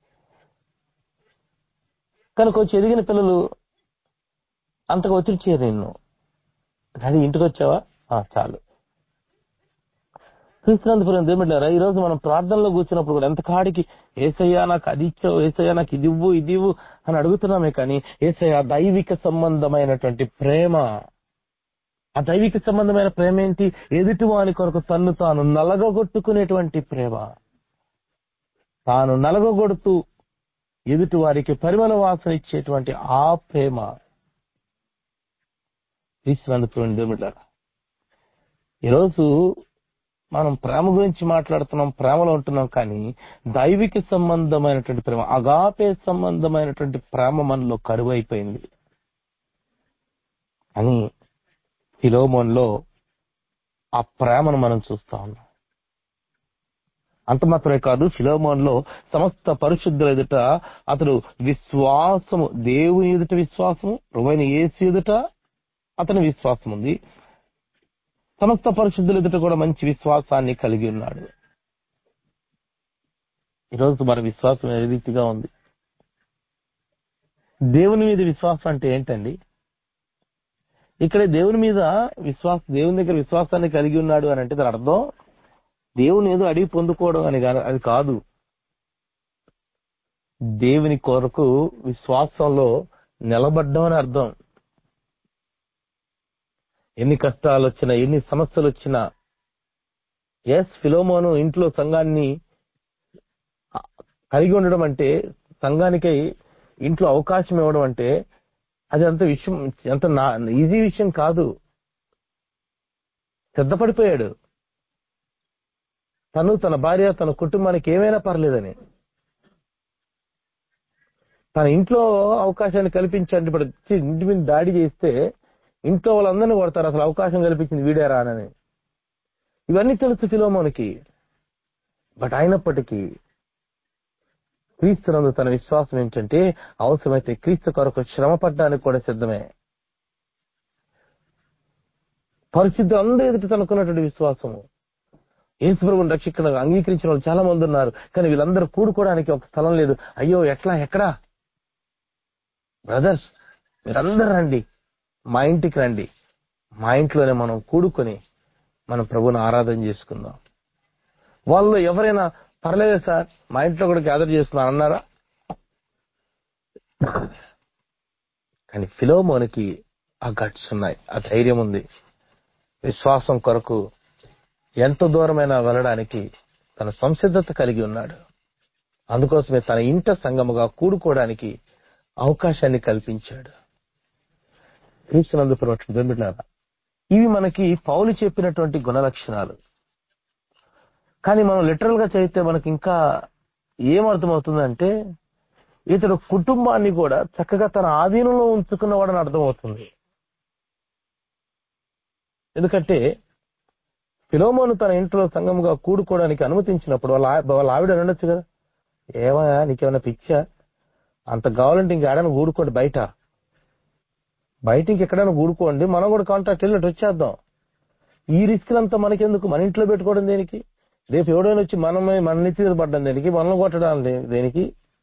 కానీ కొంచెం ఎదిగిన పిల్లలు అంతగా ఒత్తిడి చేయరు నిన్ను డాడీ ఇంటికి వచ్చావా ఆ, చాలు క్రీస్తునందుపురం దేవుడారా ఈ రోజు మనం ప్రార్థనలో కూర్చున్నప్పుడు కూడా ఎంత కాడికి ఏసయ్యా నాకు అది ఇచ్చావు ఏసయ్యా నాకు ఇది ఇవ్వు ఇది ఇవ్వు అని అడుగుతున్నామే కానీ ఏసయ్యా దైవిక సంబంధమైనటువంటి ప్రేమ ఆ దైవిక సంబంధమైన ప్రేమ ఏంటి ఎదుటి వాని కొరకు తన్ను తాను నలగొట్టుకునేటువంటి ప్రేమ తాను నలగొడుతూ ఎదుటి వారికి పరిమళ వాసన ఇచ్చేటువంటి ఆ ప్రేమ క్రీస్తునందుపురం దేవుడారా ఈరోజు మనం ప్రేమ గురించి మాట్లాడుతున్నాం ప్రేమలో ఉంటున్నాం కానీ దైవిక సంబంధమైనటువంటి ప్రేమ అగాపే సంబంధమైనటువంటి ప్రేమ మనలో కరువైపోయింది అని ఫిలోమోన్లో ఆ ప్రేమను మనం చూస్తా ఉన్నాం అంత మాత్రమే కాదు ఫిలోమోన్లో సమస్త పరిశుద్ధుల ఎదుట అతడు విశ్వాసము దేవుని ఎదుట విశ్వాసము రువైన ఏసు ఎదుట అతని విశ్వాసం ఉంది సమస్త పరిశుద్ధుల ఎదుట కూడా మంచి విశ్వాసాన్ని కలిగి ఉన్నాడు ఈరోజు మన విశ్వాసం ఏ రీతిగా ఉంది దేవుని మీద విశ్వాసం అంటే ఏంటండి ఇక్కడ దేవుని మీద విశ్వాస దేవుని దగ్గర విశ్వాసాన్ని కలిగి ఉన్నాడు అని అంటే దాని అర్థం దేవుని ఏదో అడిగి పొందుకోవడం అని కాదు అది కాదు దేవుని కొరకు విశ్వాసంలో నిలబడ్డం అని అర్థం ఎన్ని కష్టాలు వచ్చినా ఎన్ని సమస్యలు వచ్చినా ఎస్ ఫిలోమోను ఇంట్లో సంఘాన్ని కలిగి ఉండడం అంటే సంఘానికై ఇంట్లో అవకాశం ఇవ్వడం అంటే అది అంత విషయం అంత ఈజీ విషయం కాదు సిద్ధపడిపోయాడు తను తన భార్య తన కుటుంబానికి ఏమైనా పర్లేదని తన ఇంట్లో అవకాశాన్ని కల్పించండి ఇప్పుడు వచ్చి ఇంటి మీద దాడి చేస్తే ఇంట్లో వాళ్ళందరినీ కొడతారు అసలు అవకాశం కల్పించింది వీడే రానని ఇవన్నీ తెలుసు ఫిలోమోనికి బట్ అయినప్పటికీ క్రీస్తునందు తన విశ్వాసం ఏంటంటే అవసరమైతే క్రీస్తు కొరకు శ్రమ పడ్డానికి కూడా సిద్ధమే పరిశుద్ధులు అందరూ ఎదుట తనకున్నటువంటి విశ్వాసము యేసుప్రభుని రక్షకులుగా అంగీకరించిన వాళ్ళు చాలా మంది ఉన్నారు కానీ వీళ్ళందరూ కూడుకోవడానికి ఒక స్థలం లేదు అయ్యో ఎట్లా ఎక్కడా బ్రదర్స్ మీరందరూ రండి మా ఇంటికి రండి మా ఇంట్లోనే మనం కూడుకొని మనం ప్రభుని ఆరాధన చేసుకుందాం వాళ్ళు ఎవరైనా పర్లేదు సార్ మా ఇంట్లో కూడా గ్యాదర్ చేస్తున్నారు అన్నారా కానీ ఫిలోమోనికి ఆ గట్స్ ఉన్నాయి ఆ ధైర్యం ఉంది విశ్వాసం కొరకు ఎంత దూరమైనా వెళ్ళడానికి తన సంసిద్ధత కలిగి ఉన్నాడు అందుకోసమే తన ఇంట సంగముగా కూడుకోవడానికి అవకాశాన్ని కల్పించాడు క్రీస్తునందు బిడ్డలారా ఇవి మనకి పౌలు చెప్పినటువంటి గుణ లక్షణాలు కానీ మనం లిటరల్ గా చదివితే మనకి ఇంకా ఏమర్థమవుతుందంటే ఇతడు కుటుంబాన్ని కూడా చక్కగా తన ఆధీనంలో ఉంచుకున్నవాడని అర్థమవుతుంది ఎందుకంటే ఫిలోమోను తన ఇంట్లో సంఘముగా కూడుకోవడానికి అనుమతించినప్పుడు వాళ్ళ ఆ- వాళ్ళ ఆవిడ అని ఉండొచ్చు కదా ఏమయ్యా నీకేమైనా పిచ్చా అంత కావాలంటే ఇంకేడైనా కూడుకోండి బయట బయట ఇంకెక్కడైనా కూడుకోండి మనం కూడా కాంటాక్ట్ వెళ్ళినట్టు వచ్చేద్దాం ఈ రిస్క్ అంతా మనకెందుకు మన ఇంట్లో పెట్టుకోవడం దేనికి రేపు ఎవడైనా వచ్చి మనమే మన నెత్తి మీద పడ్డం దేనికి మనల్ని కొట్టడం దే- దేనికి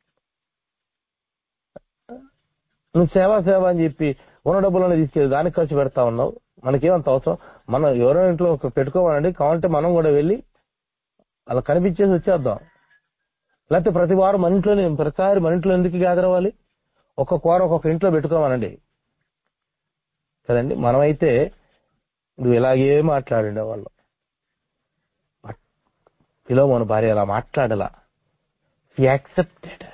నువ్వు సేవ సేవ అని చెప్పి ఉన్న డబ్బులను తీసుకెళ్ళి దానికి ఖర్చు పెడతా ఉన్నావు మనకేమంత అవసరం మనం ఎవరో ఇంట్లో ఒక పెట్టుకోవాలండి కావాలంటే మనం కూడా వెళ్ళి అలా కనిపించేసి వచ్చేద్దాం లేకపోతే ప్రతి వారం మన ఇంట్లోనే ప్రతిసారి మన ఇంట్లో ఎందుకు గ్యాదర్ అవ్వాలి ఒక్కొక్క వారం ఒక్కొక్క ఇంట్లో పెట్టుకోవాలండి కదండి మనమైతే నువ్వు ఇలాగే మాట్లాడిండే వాళ్ళు పిలో మన భార్య అలా మాట్లాడలా యాక్సెప్టెడ్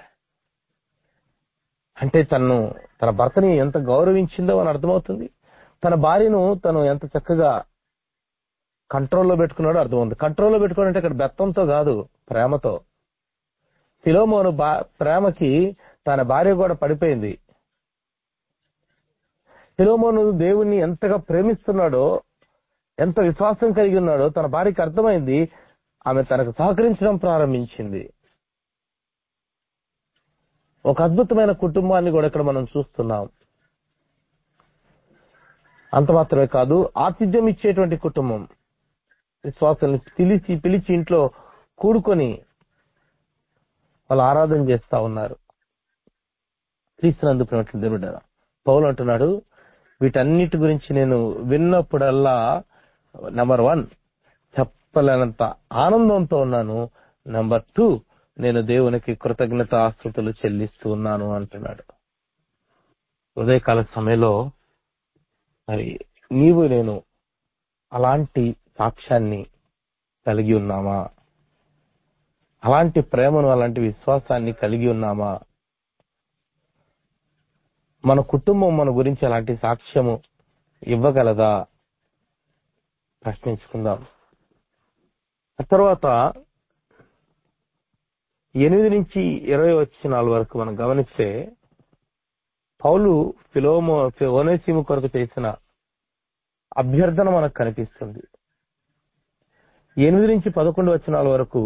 అంటే తను తన భర్తని ఎంత గౌరవించిందో అని అర్థమవుతుంది తన భార్యను తను ఎంత చక్కగా కంట్రోల్లో పెట్టుకున్నాడో అర్థమవుతుంది కంట్రోల్లో పెట్టుకోవడం అంటే ఇక్కడ బెత్తంతో కాదు ప్రేమతో ఫిలోమోను బా ప్రేమకి తన భార్య కూడా పడిపోయింది ఫిలోమోను దేవుణ్ణి ఎంతగా ప్రేమిస్తున్నాడో ఎంత విశ్వాసం కలిగి ఉన్నాడో తన భార్యకి అర్థమైంది ఆమె తనకు సహకరించడం ప్రారంభించింది ఒక అద్భుతమైన కుటుంబాన్ని కూడా ఇక్కడ మనం చూస్తున్నాం అంత మాత్రమే కాదు ఆతిథ్యం ఇచ్చేటువంటి కుటుంబం విశ్వాసాన్ని పిలిచి పిలిచి ఇంట్లో కూడుకొని వాళ్ళు ఆరాధన చేస్తా ఉన్నారు క్రీస్తునందుకున్నట్లు దేవుడు పౌలు అంటున్నాడు వీటన్నిటి గురించి నేను విన్నప్పుడల్లా నెంబర్ వన్ చెప్పలేనంత ఆనందంతో ఉన్నాను నెంబర్ టూ నేను దేవునికి కృతజ్ఞత ఆస్తుతులు చెల్లిస్తూ ఉన్నాను అంటున్నాడు ఉదయకాల సమయంలో మరి నీవు నేను అలాంటి సాక్ష్యాన్ని కలిగి ఉన్నామా అలాంటి ప్రేమను అలాంటి విశ్వాసాన్ని కలిగి ఉన్నామా మన కుటుంబం మన గురించి అలాంటి సాక్ష్యము ఇవ్వగలదా ప్రశ్నించుకుందాం ఆ తర్వాత ఎనిమిది నుంచి ఇరవై వచ్చినాల వరకు మనం గమనిస్తే పౌలు ఫిలోమో ఓనేసిము కొరకు చేసిన అభ్యర్థన మనకు కనిపిస్తుంది ఎనిమిది నుంచి పదకొండు వచనాల వరకు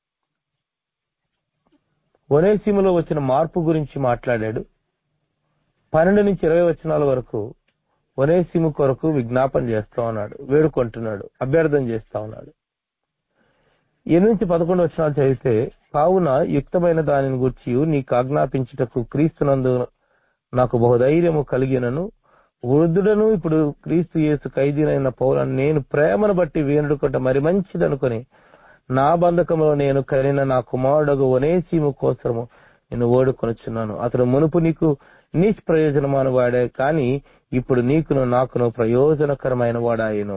ఒనేసిములో వచ్చిన మార్పు గురించి మాట్లాడాడు పన్నెండు నుంచి ఇరవై వచనాల వరకు ఒనేసిము కొరకు విజ్ఞాపన చేస్తా ఉన్నాడు వేడుకుంటున్నాడు అభ్యర్థన చేస్తా ఉన్నాడు ఎనిమిది నుంచి పదకొండు వచనాలు చదివితే కావున యుక్తమైన దానిని గుర్చి నీకు ఆజ్ఞాపించుటకు క్రీస్తునందు నాకు బహుధైర్యము కలిగినను వృద్ధుడను ఇప్పుడు క్రీస్తు యేసు ఖైదీనైన పౌలను నేను ప్రేమను బట్టి వేనుడుకుంట మరి మంచిదనుకొని నా బంధకంలో నేను కలిగిన నా కుమారుడు వనేసీము కోసము నేను ఓడుకొనుచున్నాను అతడు మునుపు నీకు నిష్ప్రయోజనమైన వాడే కానీ ఇప్పుడు నీకును నాకును ప్రయోజనకరమైన వాడాయను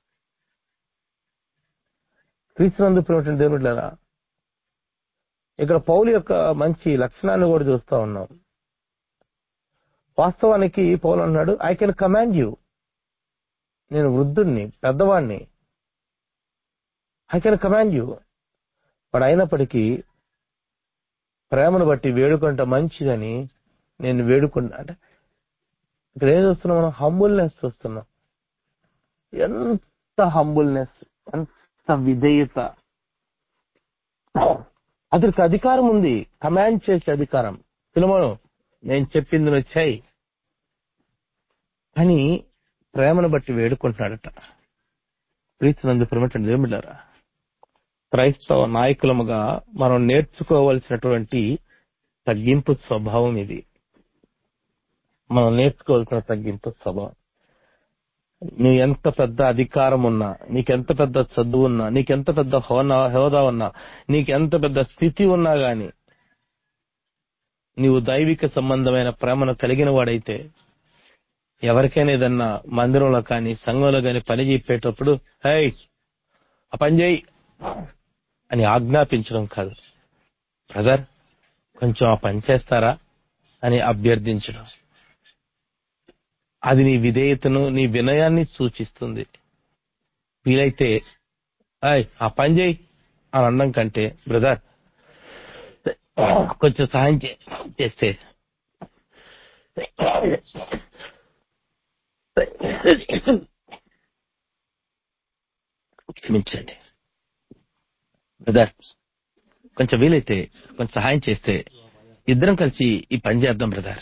క్రీస్తునందు దేవుడులరా ఇక్కడ పౌలు యొక్క మంచి లక్షణాన్ని కూడా చూస్తా ఉన్నాం వాస్తవానికి పౌలు అన్నాడు ఐ కెన్ కమాండ్ యూ నేను వృద్ధుణ్ణి పెద్దవాణ్ణి ఐ కెన్ కమాండ్ యూ వాడు అయినప్పటికీ ప్రేమను బట్టి వేడుకుంట మంచిదని నేను వేడుకుంటా అంటే ఇక్కడ ఏం చూస్తున్నాం మనం హంబుల్నెస్ చూస్తున్నాం ఎంత హంబుల్నెస్ ఎంత విధేయత అతనికి అధికారం ఉంది కమాండ్ చేసే అధికారం సినిమాను నేను చెప్పింది వచ్చాయి అని ప్రేమను బట్టి వేడుకుంటున్నాడట ప్రీతినందు ప్రేమటండి ఏమిళ్ళారా క్రైస్తవ నాయకులముగా మనం నేర్చుకోవలసినటువంటి తగ్గింపు స్వభావం ఇది మనం నేర్చుకోవాల్సిన తగ్గింపు స్వభావం నీ ఎంత పెద్ద అధికారం ఉన్నా నీకెంత పెద్ద చదువు ఉన్నా నీకెంత పెద్ద హోనా హోదా ఉన్నా నీకెంత పెద్ద స్థితి ఉన్నా గాని నీవు దైవిక సంబంధమైన ప్రేమను కలిగిన వాడైతే ఎవరికైనా ఏదన్నా మందిరంలో కానీ సంఘంలో కానీ పని చెప్పేటప్పుడు హై ఆ పని చేయి అని ఆజ్ఞాపించడం కాదు బ్రదర్ కొంచెం ఆ పని చేస్తారా అని అభ్యర్థించడం అది నీ విధేయతను నీ వినయాన్ని సూచిస్తుంది వీలైతే ఆయ్ ఆ పని చేయి అని అనడం కంటే బ్రదర్ కొంచెం సహాయం చే- చేస్తే క్షమించండి బ్రదర్ కొంచెం వీలైతే కొంచెం సహాయం చేస్తే ఇద్దరం కలిసి ఈ పని చేద్దాం బ్రదర్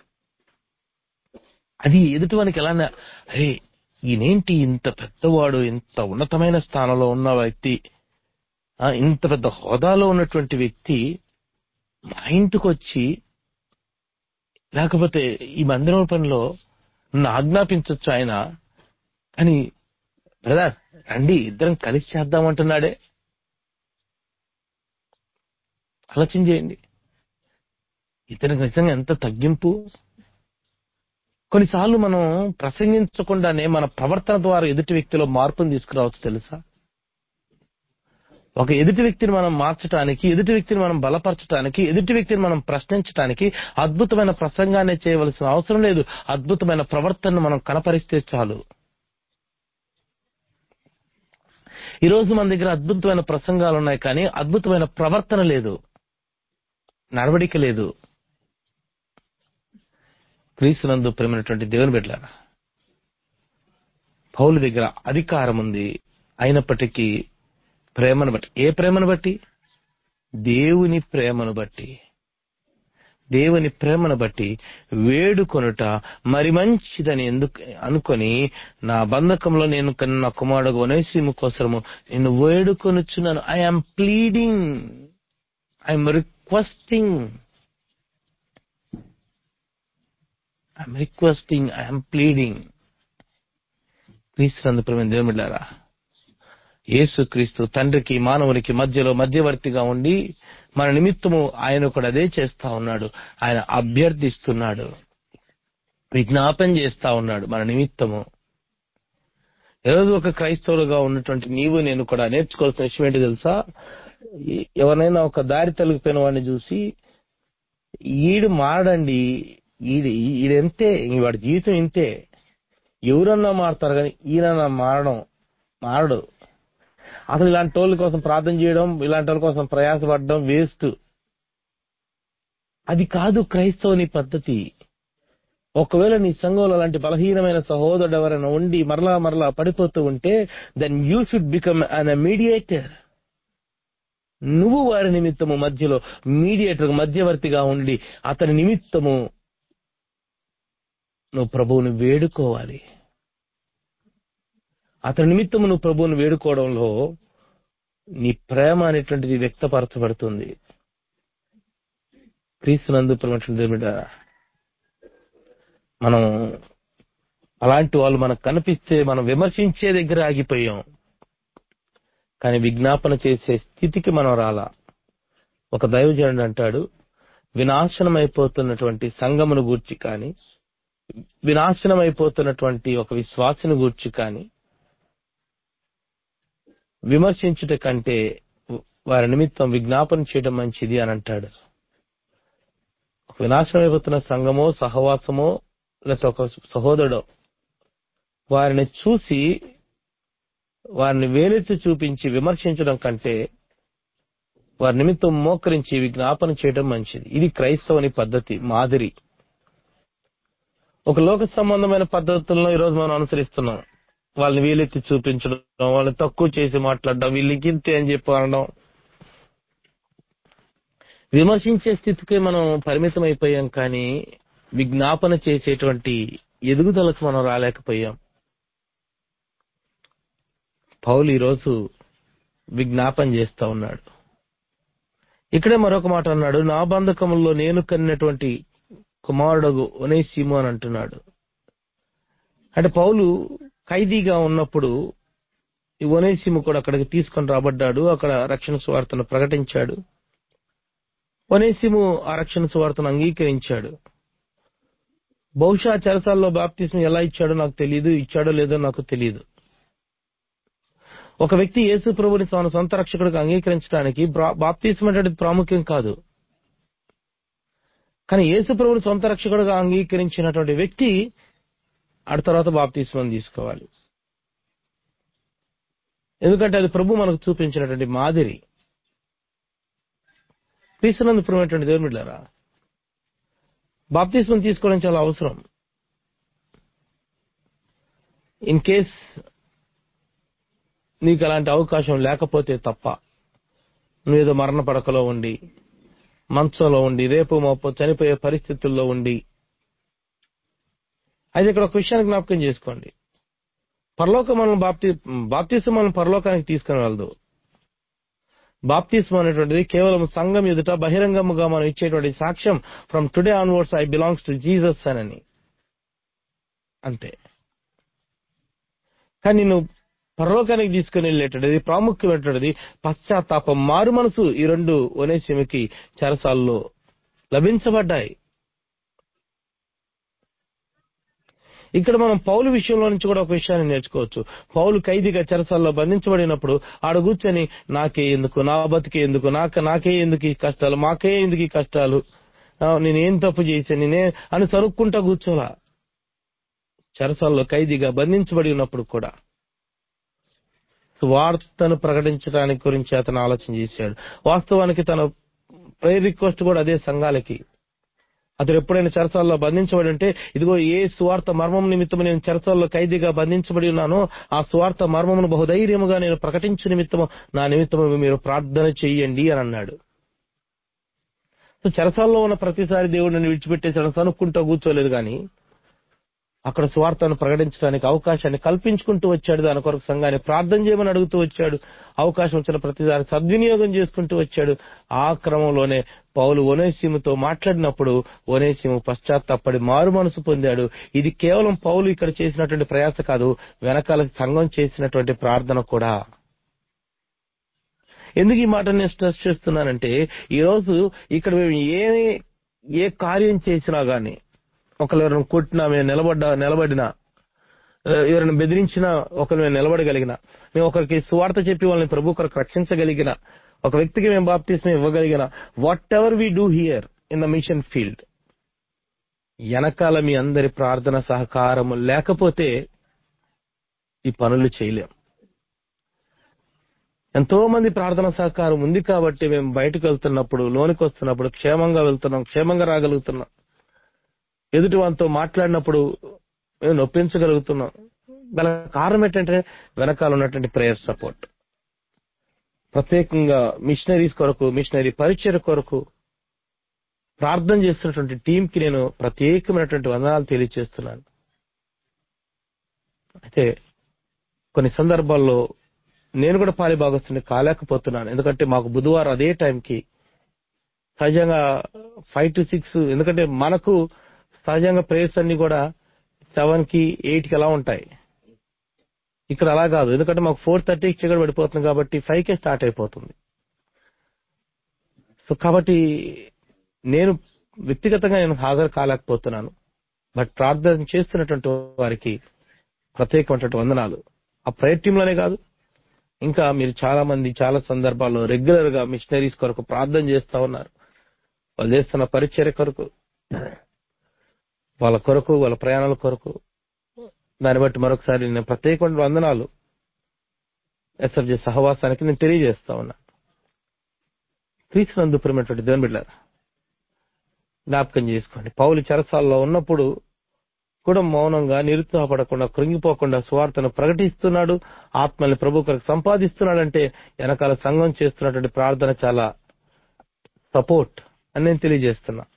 అది ఎదుటివానికి ఎలా అన్నా, అరే ఈయనేంటి ఇంత పెద్దవాడు ఇంత ఉన్నతమైన స్థానంలో ఉన్న వ్యక్తి ఆ, ఇంత పెద్ద హోదాలో ఉన్నటువంటి వ్యక్తి మా ఇంటికి వచ్చి లేకపోతే ఈ మందిరం పనిలో నన్ను ఆజ్ఞాపించవచ్చు ఆయన అని బ్రదర్ రండి ఇద్దరం కలిసి చేద్దామంటున్నాడే ఆలోచన చేయండి ఇతనికి నిజంగా ఎంత తగ్గింపు కొన్నిసార్లు మనం ప్రసంగించకుండానే మన ప్రవర్తన ద్వారా ఎదుటి వ్యక్తిలో మార్పును తీసుకురావచ్చు తెలుసా ఒక ఎదుటి వ్యక్తిని మనం మార్చడానికి ఎదుటి వ్యక్తిని మనం బలపరచడానికి ఎదుటి వ్యక్తిని మనం ప్రశ్నించడానికి అద్భుతమైన ప్రసంగాన్ని చేయవలసిన అవసరం లేదు అద్భుతమైన ప్రవర్తనను మనం కనపరిస్తే చాలు ఈ రోజు మన దగ్గర అద్భుతమైన ప్రసంగాలు ఉన్నాయి కానీ అద్భుతమైన ప్రవర్తన లేదు నడవడిక లేదు క్రీస్తునందు ప్రేమైనటువంటి దేవుని బిడ్డలారా పౌలు దగ్గర అధికారం ఉంది అయినప్పటికీ ప్రేమను బట్టి ఏ ప్రేమను బట్టి దేవుని ప్రేమను బట్టి దేవుని ప్రేమను బట్టి వేడుకొనుట మరి మంచిదని ఎందుకు అనుకొని నా బంధకంలో నేను కన్న కుమారుడు వనసీము కోసము నేను వేడుకొనుచున్నాను I'm pleading I'm requesting I'm requesting I'm pleading క్రీస్తు ప్రేమ దేవుమిళ్ళారా యేసుక్రీస్తు తండ్రికి మానవునికి మధ్యలో మధ్యవర్తిగా ఉండి మన నిమిత్తము ఆయన కూడా అదే చేస్తా ఉన్నాడు ఆయన అభ్యర్థిస్తున్నాడు విజ్ఞాపన చేస్తా ఉన్నాడు మన నిమిత్తము ఏదో ఒక క్రైస్తవులుగా ఉన్నటువంటి నీవు నేను కూడా నేర్చుకోవాల్సిన విషయం ఏంటి తెలుసా ఈ- ఎవరినైనా ఒక దారి తొలగిపోయిన వాడిని చూసి ఈడు మారడండి ఈడు ఈడంతే ఈ వాడి జీవితం ఇంతే ఎవరన్నా మారుతారు కానీ ఈయన మారడం మారడు అసలు ఇలాంటి వాళ్ళ కోసం ప్రార్థన చేయడం ఇలాంటి వాళ్ళ కోసం ప్రయాసపడడం వేస్ట్ అది కాదు క్రైస్తవుని పద్ధతి ఒకవేళ నీ సంఘంలో అలాంటి బలహీనమైన సహోదరుడు ఎవరైనా ఉండి మరలా మరలా పడిపోతూ ఉంటే then you should become an mediator నువ్వు వారి నిమిత్తము మధ్యలో మీడియేటర్ మధ్యవర్తిగా ఉండి అతని నిమిత్తము నువ్వు ప్రభువుని వేడుకోవాలి అతని నిమిత్తము నువ్వు ప్రభువుని వేడుకోవడంలో నీ ప్రేమ అనేటువంటిది వ్యక్తపరచబడుతుంది క్రీస్తునందు ప్రేమటువంటి దేవుని బిడ్డ, మనం అలాంటి వాళ్ళు మనకు కనిపిస్తే మనం విమర్శించే దగ్గర ఆగిపోయాం కానీ విజ్ఞాపన చేసే స్థితికి మనం రాలా ఒక దైవజనుడు అంటాడు వినాశనమైపోతున్నటువంటి సంఘమును గూర్చి కానీ వినాశనమైపోతున్నటువంటి ఒక విశ్వాసిని గూర్చి కానీ విమర్శించుట కంటే వారి నిమిత్తం విజ్ఞాపన చేయడం మంచిది అని అంటాడు ఒక వినాశనమైపోతున్న సంఘమో సహవాసమో లేకపోతే ఒక సహోదరుడో వారిని చూసి వారిని వేలెత్తి చూపించి విమర్శించడం కంటే వారి నిమిత్తం మోకరించి విజ్ఞాపన చేయడం మంచిది ఇది క్రైస్తవుని పద్ధతి మాదిరి ఒక లోక సంబంధమైన పద్ధతులను ఈరోజు మనం అనుసరిస్తున్నాం వాళ్ళని వీలెత్తి చూపించడం వాళ్ళని తక్కువ చేసి మాట్లాడడం వీళ్ళకి ఇంతే అని చెప్పి అనడం విమర్శించే స్థితికి మనం పరిమితం అయిపోయాం కానీ విజ్ఞాపన చేసేటువంటి ఎదుగుదలకు మనం రాలేకపోయాం పౌలు ఈరోజు విజ్ఞాపన చేస్తా ఉన్నాడు ఇక్కడే మరొక మాట అన్నాడు నా బంధకముల్లో నేను కన్నటువంటి కుమారుడు ఒనేసిము అని అంటున్నాడు అంటే పౌలు ఖైదీగా ఉన్నప్పుడు ఈ ఒనేసిము కూడా అక్కడికి తీసుకొని రాబడ్డాడు అక్కడ రక్షణ సువార్తను ప్రకటించాడు ఒనేసిము ఆ రక్షణ సువార్తను అంగీకరించాడు బహుశా చెరసాల్లో బాప్తిస్మ ఎలా ఇచ్చాడో నాకు తెలియదు ఇచ్చాడో లేదో నాకు తెలియదు ఒక వ్యక్తి యేసు ప్రభుని తన సొంత రక్షకుడిగా అంగీకరించడానికి బాప్తిస్మ అనేది ప్రాముఖ్యం కాదు కానీ యేసు ప్రభుని సొంత రక్షకుడిగా అంగీకరించినటువంటి వ్యక్తి ఆ తర్వాత బాప్తిస్మం తీసుకోవాలి ఎందుకంటే అది ప్రభు మనకు చూపించినటువంటి మాదిరి క్రీస్తునందుపురమైనటువంటి దేవుని బిడ్డారా బాప్తిస్మం తీసుకోవడం చాలా అవసరం ఇన్ కేస్ నీకు అలాంటి అవకాశం లేకపోతే తప్ప నువ్వేదో మరణ పడకలో ఉండి మంచంలో ఉండి రేపు మాపో చనిపోయే పరిస్థితుల్లో ఉండి అయితే ఇక్కడ ఒక విషయాన్ని జ్ఞాపకం చేసుకోండి పరలోకం మనం బాప్తి బాప్తిసం మనం పరలోకానికి తీసుకుని వెళ్దు బాప్తిస్మం అనేటువంటిది కేవలం సంఘం ఎదుట బహిరంగముగా మనం ఇచ్చేటువంటి సాక్ష్యం from today onwards I belongs to Jesus అని అంతే కానీ నువ్వు పరలోకానికి తీసుకుని వెళ్ళేటది ప్రాముఖ్యమైనటువంటిది పశ్చాత్తాపం మారు మనసు ఈ రెండు ఒనేసిమికి చెరసాల్లో లభించబడ్డాయి ఇక్కడ మనం పౌలు విషయంలో నుంచి కూడా ఒక విషయాన్ని నేర్చుకోవచ్చు పౌలు ఖైదీగా చెరసాల్లో బంధించబడినప్పుడు ఆడ కూర్చొని నాకే ఎందుకు నా బతికే ఎందుకు నాక నాకే ఎందుకు ఈ కష్టాలు మాకే ఎందుకు ఈ కష్టాలు నేనేం తప్పు చేశాను నేనే అని సరుక్కుంటా కూర్చోలా చెరసాల్లో ఖైదీగా బంధించబడి ఉన్నప్పుడు కూడా వార్తను ప్రకటించడానికి గురించి అతను ఆలోచన చేశాడు వాస్తవానికి తన ప్రేయర్ రిక్వెస్ట్ కూడా అదే సంఘాలకి అతడు ఎప్పుడైనా చెరసాల్లో బంధించబడి ఉంటే ఇదిగో ఏ స్వార్థ మర్మం నిమిత్తం నేను చెరసాల్లో ఖైదీగా బంధించబడి ఉన్నానో ఆ స్వార్థ మర్మమును బహుధైర్యముగా నేను ప్రకటించు నిమిత్తము నా నిమిత్తము మీరు ప్రార్థన చెయ్యండి అని అన్నాడు చెరసాల్లో ఉన్న ప్రతిసారి దేవుడు నన్ను విడిచిపెట్టేసాడు సనుక్కుంటూ కూర్చోలేదు కానీ అక్కడ స్వార్థను ప్రకటించడానికి అవకాశాన్ని కల్పించుకుంటూ వచ్చాడు దాని కొరకు సంఘాన్ని ప్రార్థన చేయమని అడుగుతూ వచ్చాడు అవకాశం వచ్చిన ప్రతిసారి సద్వినియోగం చేసుకుంటూ వచ్చాడు ఆ క్రమంలోనే పౌలు ఒనేసిముతో మాట్లాడినప్పుడు ఒనేసిము పశ్చాత్తాపడి మారు మనసు పొందాడు ఇది కేవలం పౌలు ఇక్కడ చేసినటువంటి ప్రయాస కాదు వెనకాల సంఘం చేసినటువంటి ప్రార్థన కూడా ఎందుకు ఈ మాట నేను స్ట్రెస్ చేస్తున్నానంటే ఈరోజు ఇక్కడ మేము ఏ ఏ కార్యం చేసినా గానీ ఒకరు ఎవరైనా కొట్టినా మేము నిలబడ్డా నిలబడినా ఎవరైనా బెదిరించినా ఒకరు మేము నిలబడగలిగిన మేము ఒకరికి సువార్త చెప్పి వాళ్ళని ప్రభు కొరకు రక్షించగలిగిన ఒక వ్యక్తికి మేము బాప్తీసం ఇవ్వగలిగిన whatever we do here in the mission field వెనకాల మీ అందరి ప్రార్థన సహకారము లేకపోతే ఈ పనులు చేయలేం ఎంతో మంది ప్రార్థన సహకారం ఉంది కాబట్టి మేము బయటకు వెళ్తున్నప్పుడు లోనికి వస్తున్నప్పుడు క్షేమంగా వెళ్తున్నాం క్షేమంగా రాగలుగుతున్నాం ఎదుటి వారితో మాట్లాడినప్పుడు మేము నొప్పించగలుగుతున్నాం గల కారణం ఏంటంటే వెనకాల ఉన్నటువంటి ప్రేయర్ సపోర్ట్ ప్రత్యేకంగా మిషనరీస్ కొరకు మిషనరీ పరిచయ కొరకు ప్రార్థన చేస్తున్నటువంటి టీంకి నేను ప్రత్యేకమైనటువంటి వందనాలు తెలియజేస్తున్నాను అయితే కొన్ని సందర్భాల్లో నేను కూడా పాలి భాగస్తుని కాలేకపోతున్నాను ఎందుకంటే మాకు బుధవారం అదే టైంకి సహజంగా ఫైవ్ టు సిక్స్ ఎందుకంటే మనకు సహజంగా ప్రేయర్స్ అన్ని కూడా సెవెన్ కి ఎయిట్ కి అలా ఉంటాయి ఇక్కడ అలా కాదు ఎందుకంటే మాకు ఫోర్ థర్టీకి చీకటి పడిపోతుంది కాబట్టి ఫైవ్ కే స్టార్ట్ అయిపోతుంది సో కాబట్టి నేను వ్యక్తిగతంగా నేను హాజరు కాలేకపోతున్నాను బట్ ప్రార్థన చేస్తున్నటువంటి వారికి ప్రత్యేకమైనటువంటి వందనాలు ఆ ప్రేయర్ టీంలోనే కాదు ఇంకా మీరు చాలా మంది చాలా సందర్భాల్లో రెగ్యులర్ గా మిషనరీస్ కొరకు ప్రార్థన చేస్తా ఉన్నారు వాళ్ళు చేస్తున్న పరిచర్య కొరకు వాళ్ళ కొరకు వాళ్ళ ప్రయాణాల కొరకు దాన్ని బట్టి మరొకసారి నేను ప్రత్యేకమైన వందనాలు ఎస్ఎఫ్జే సహవాసానికి నేను తెలియజేస్తా ఉన్నా క్రీస్తునందు ప్రేమటువంటి దేవుని బిడ్డారు జ్ఞాపకం చేసుకోండి పౌలు చెరసాల్లో ఉన్నప్పుడు కూడా మౌనంగా నిరుత్సాహపడకుండా కృంగిపోకుండా స్వార్థను ప్రకటిస్తున్నాడు ఆత్మల్ని ప్రభు కొరకు సంపాదిస్తున్నాడంటే వెనకాల సంఘం చేస్తున్నటువంటి ప్రార్థన చాలా సపోర్ట్ అని నేను తెలియజేస్తున్నా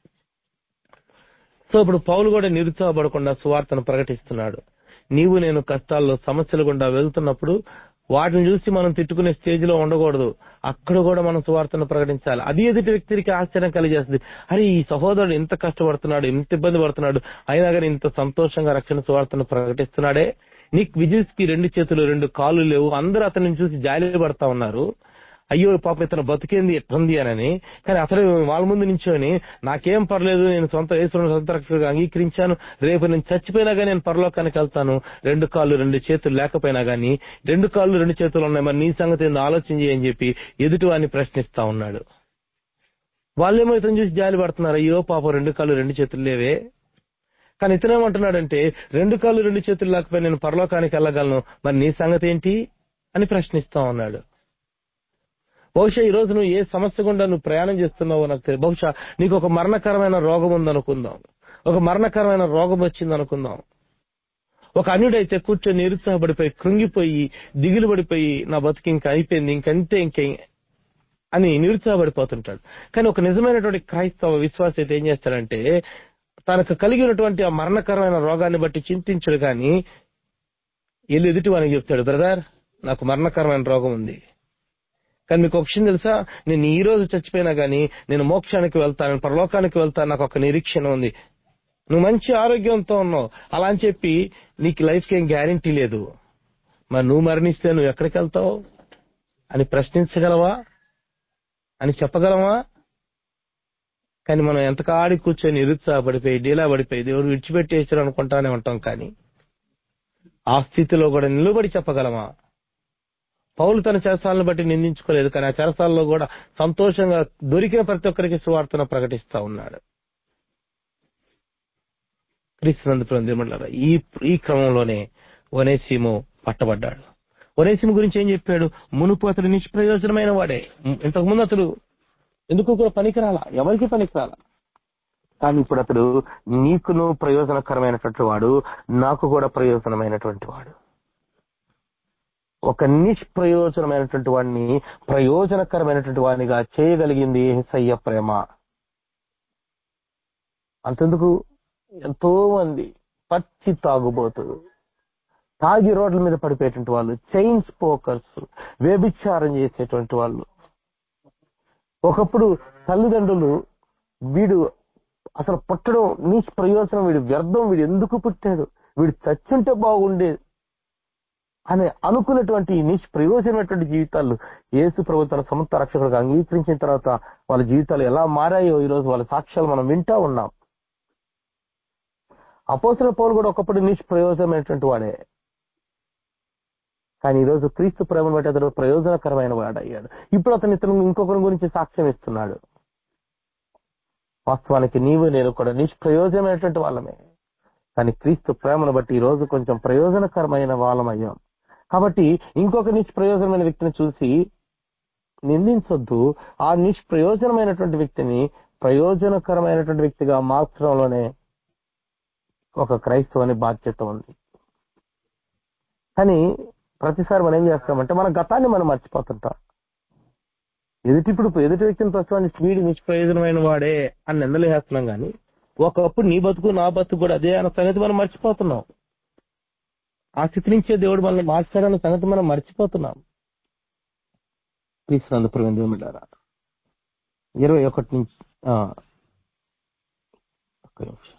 సో ఇప్పుడు పౌలు కూడా నిరుత్సాహపడకుండా సువార్తను ప్రకటిస్తున్నాడు నీవు నేను కష్టాల్లో సమస్యలు గుండా వెళ్తున్నప్పుడు వాటిని చూసి మనం తిట్టుకునే స్టేజ్ లో ఉండకూడదు అక్కడ కూడా మనం సువార్తను ప్రకటించాలి అది ఎదుటి వ్యక్తికి ఆశ్చర్యం కలిగేస్తుంది అరే ఈ సహోదరుడు ఇంత కష్టపడుతున్నాడు ఇంత ఇబ్బంది పడుతున్నాడు అయినా కానీ ఇంత సంతోషంగా రక్షణ సువార్తను ప్రకటిస్తున్నాడే నీకు విజిల్స్ కి రెండు చేతులు రెండు కాళ్ళు లేవు అందరూ అతన్ని చూసి జాలి పడతా ఉన్నారు అయ్యో పాప ఇతను బతికేంది ఎట్టుంది అని కానీ అతను వాళ్ళ ముందు నించొని నాకేం పర్లేదు నేను సొంత యేసును సొంత రక్షకుడిగా అంగీకరించాను రేపు నేను చచ్చిపోయినా కానీ నేను పరలోకానికి వెళ్తాను రెండు కాళ్ళు రెండు చేతులు లేకపోయినా గానీ రెండు కాళ్ళు రెండు చేతులు ఉన్నాయి మరి నీ సంగతి ఏందో ఆలోచన చేయని చెప్పి ఎదుటి వాడిని ప్రశ్నిస్తా ఉన్నాడు వాళ్ళేమో ఇతను చూసి జాలి పడుతున్నారు అయ్యో పాప రెండు కాళ్ళు రెండు చేతులు లేవే కానీ ఇతనేమంటున్నాడంటే రెండు కాళ్ళు రెండు చేతులు లేకపోయి నేను పరలోకానికి వెళ్ళగలను మరి నీ సంగతి ఏంటి అని ప్రశ్నిస్తా ఉన్నాడు బహుశా ఈ రోజు నువ్వు ఏ సమస్య గుండా నువ్వు ప్రయాణం చేస్తున్నావో నాకు తెలియదు బహుశా నీకు ఒక మరణకరమైన రోగం ఉందనుకుందాం ఒక మరణకరమైన రోగం వచ్చింది అనుకుందాం ఒక అన్యుడైతే కూర్చొని నిరుత్సాహపడిపోయి కృంగిపోయి దిగులు పడిపోయి నా బతుకు ఇంకా అయిపోయింది ఇంకంతే ఇంకే అని నిరుత్సాహపడిపోతుంటాడు కానీ ఒక నిజమైనటువంటి క్రైస్తవ విశ్వాస అయితే ఏం చేస్తాడంటే తనకు కలిగినటువంటి ఆ మరణకరమైన రోగాన్ని బట్టి చింతించడు కానీ వెళ్ళి ఎదుటి వానికి చెప్తాడు బ్రదర్ నాకు మరణకరమైన రోగం ఉంది కానీ మీకు ఒక విషయం తెలుసా నేను ఈ రోజు చచ్చిపోయినా గానీ నేను మోక్షానికి వెళ్తాను పరలోకానికి వెళ్తాను నాకు ఒక నిరీక్షణ ఉంది నువ్వు మంచి ఆరోగ్యంతో ఉన్నావు అలా అని చెప్పి నీకు లైఫ్కి ఏం గ్యారంటీ లేదు మరి నువ్వు మరణిస్తే నువ్వు ఎక్కడికి వెళ్తావు అని ప్రశ్నించగలవా అని చెప్పగలవా కానీ మనం ఎంత కాడి కూర్చొని నిరుత్సాహపడిపోయి డీలా పడిపోయి దేవుడు విడిచిపెట్టేసారు అనుకుంటానే ఉంటాం కానీ ఆ స్థితిలో కూడా నిలబడి చెప్పగలమా పౌలు తన చెరసాలను బట్టి నిందించుకోలేదు కానీ ఆ చెరసాలలో కూడా సంతోషంగా దొరికిన ప్రతి ఒక్కరికి సువార్తను ప్రకటిస్తా ఉన్నాడు క్రీస్తునందుకు ఈ ఈ క్రమంలోనే ఒనేసిము పట్టబడ్డాడు ఒనేసిము గురించి ఏం చెప్పాడు మునుపు అతడు నిష్ప్రయోజనమైన వాడే ఇంతకు ముందు అతడు ఎందుకు కూడా పనికిరాలా ఎవరికి పనికిరాలా కానీ ఇప్పుడు అతడు నీకును ప్రయోజనకరమైనటువంటి వాడు నాకు కూడా ప్రయోజనమైనటువంటి వాడు ఒక నిష్ప్రయోజనమైనటువంటి వాడిని ప్రయోజనకరమైనటువంటి వాడినిగా చేయగలిగింది ఏసయ్య ప్రేమ అంతెందుకు ఎంతో మంది పచ్చి తాగుబోతులు తాగి రోడ్ల మీద పడిపోయేటువంటి వాళ్ళు చైన్ స్పోకర్స్ వ్యభిచారం చేసేటువంటి వాళ్ళు ఒకప్పుడు తల్లిదండ్రులు వీడు అసలు పుట్టడం నీ ప్రయోజనం వీడు వ్యర్థం వీడు ఎందుకు పుట్టాడు వీడు చచ్చుంటే బాగుండేది అని అనుకున్నటువంటి నిష్ప్రయోజనమైనటువంటి జీవితాలు యేసు ప్రభు తన సొంత రక్షకుడిగా అంగీకరించిన తర్వాత వాళ్ళ జీవితాలు ఎలా మారాయో ఈ రోజు వాళ్ళ సాక్ష్యాలు మనం వింటా ఉన్నాం అపోసల పౌలు కూడా ఒకప్పుడు నిష్ప్రయోజనమైనటువంటి వాడే కానీ ఈ రోజు క్రీస్తు ప్రేమను బట్టి అతడు ప్రయోజనకరమైన వాడయ్యాడు ఇప్పుడు అతను ఇతను ఇంకొకరి గురించి సాక్ష్యం ఇస్తున్నాడు వాస్తవానికి నీవు నేను కూడా నిష్ప్రయోజనమైనటువంటి వాళ్ళమే కానీ క్రీస్తు ప్రేమను బట్టి ఈ రోజు కొంచెం ప్రయోజనకరమైన వాళ్ళమయ్యాం కాబట్టి ఇంకొక నిష్ప్రయోజనమైన వ్యక్తిని చూసి నిందించొద్దు ఆ నిష్ప్రయోజనమైనటువంటి వ్యక్తిని ప్రయోజనకరమైనటువంటి వ్యక్తిగా మార్చడంలోనే ఒక క్రైస్తవుని బాధ్యత ఉంది కానీ ప్రతిసారి మనం ఏం చేస్తామంటే మన గతాన్ని మనం మర్చిపోతుంటాం ఎదుటి ఇప్పుడు ఎదుటి వ్యక్తిని ప్రస్తుతానికి వీడి నిష్ప్రయోజనమైన వాడే అని నిందలేస్తున్నాం కానీ ఒకప్పుడు నీ బతుకు నా బతుకు కూడా అదే అన్న సంగతి మనం మర్చిపోతున్నాం ఆ స్థితి నుంచే దేవుడు మనల్ని మార్చాడన్న సంగతి మనం మర్చిపోతున్నాం తీసుకున్నందుకు దేవుమిడారా ఇరవై ఒకటి నుంచి ఆ, ఒక్క నిమిషం.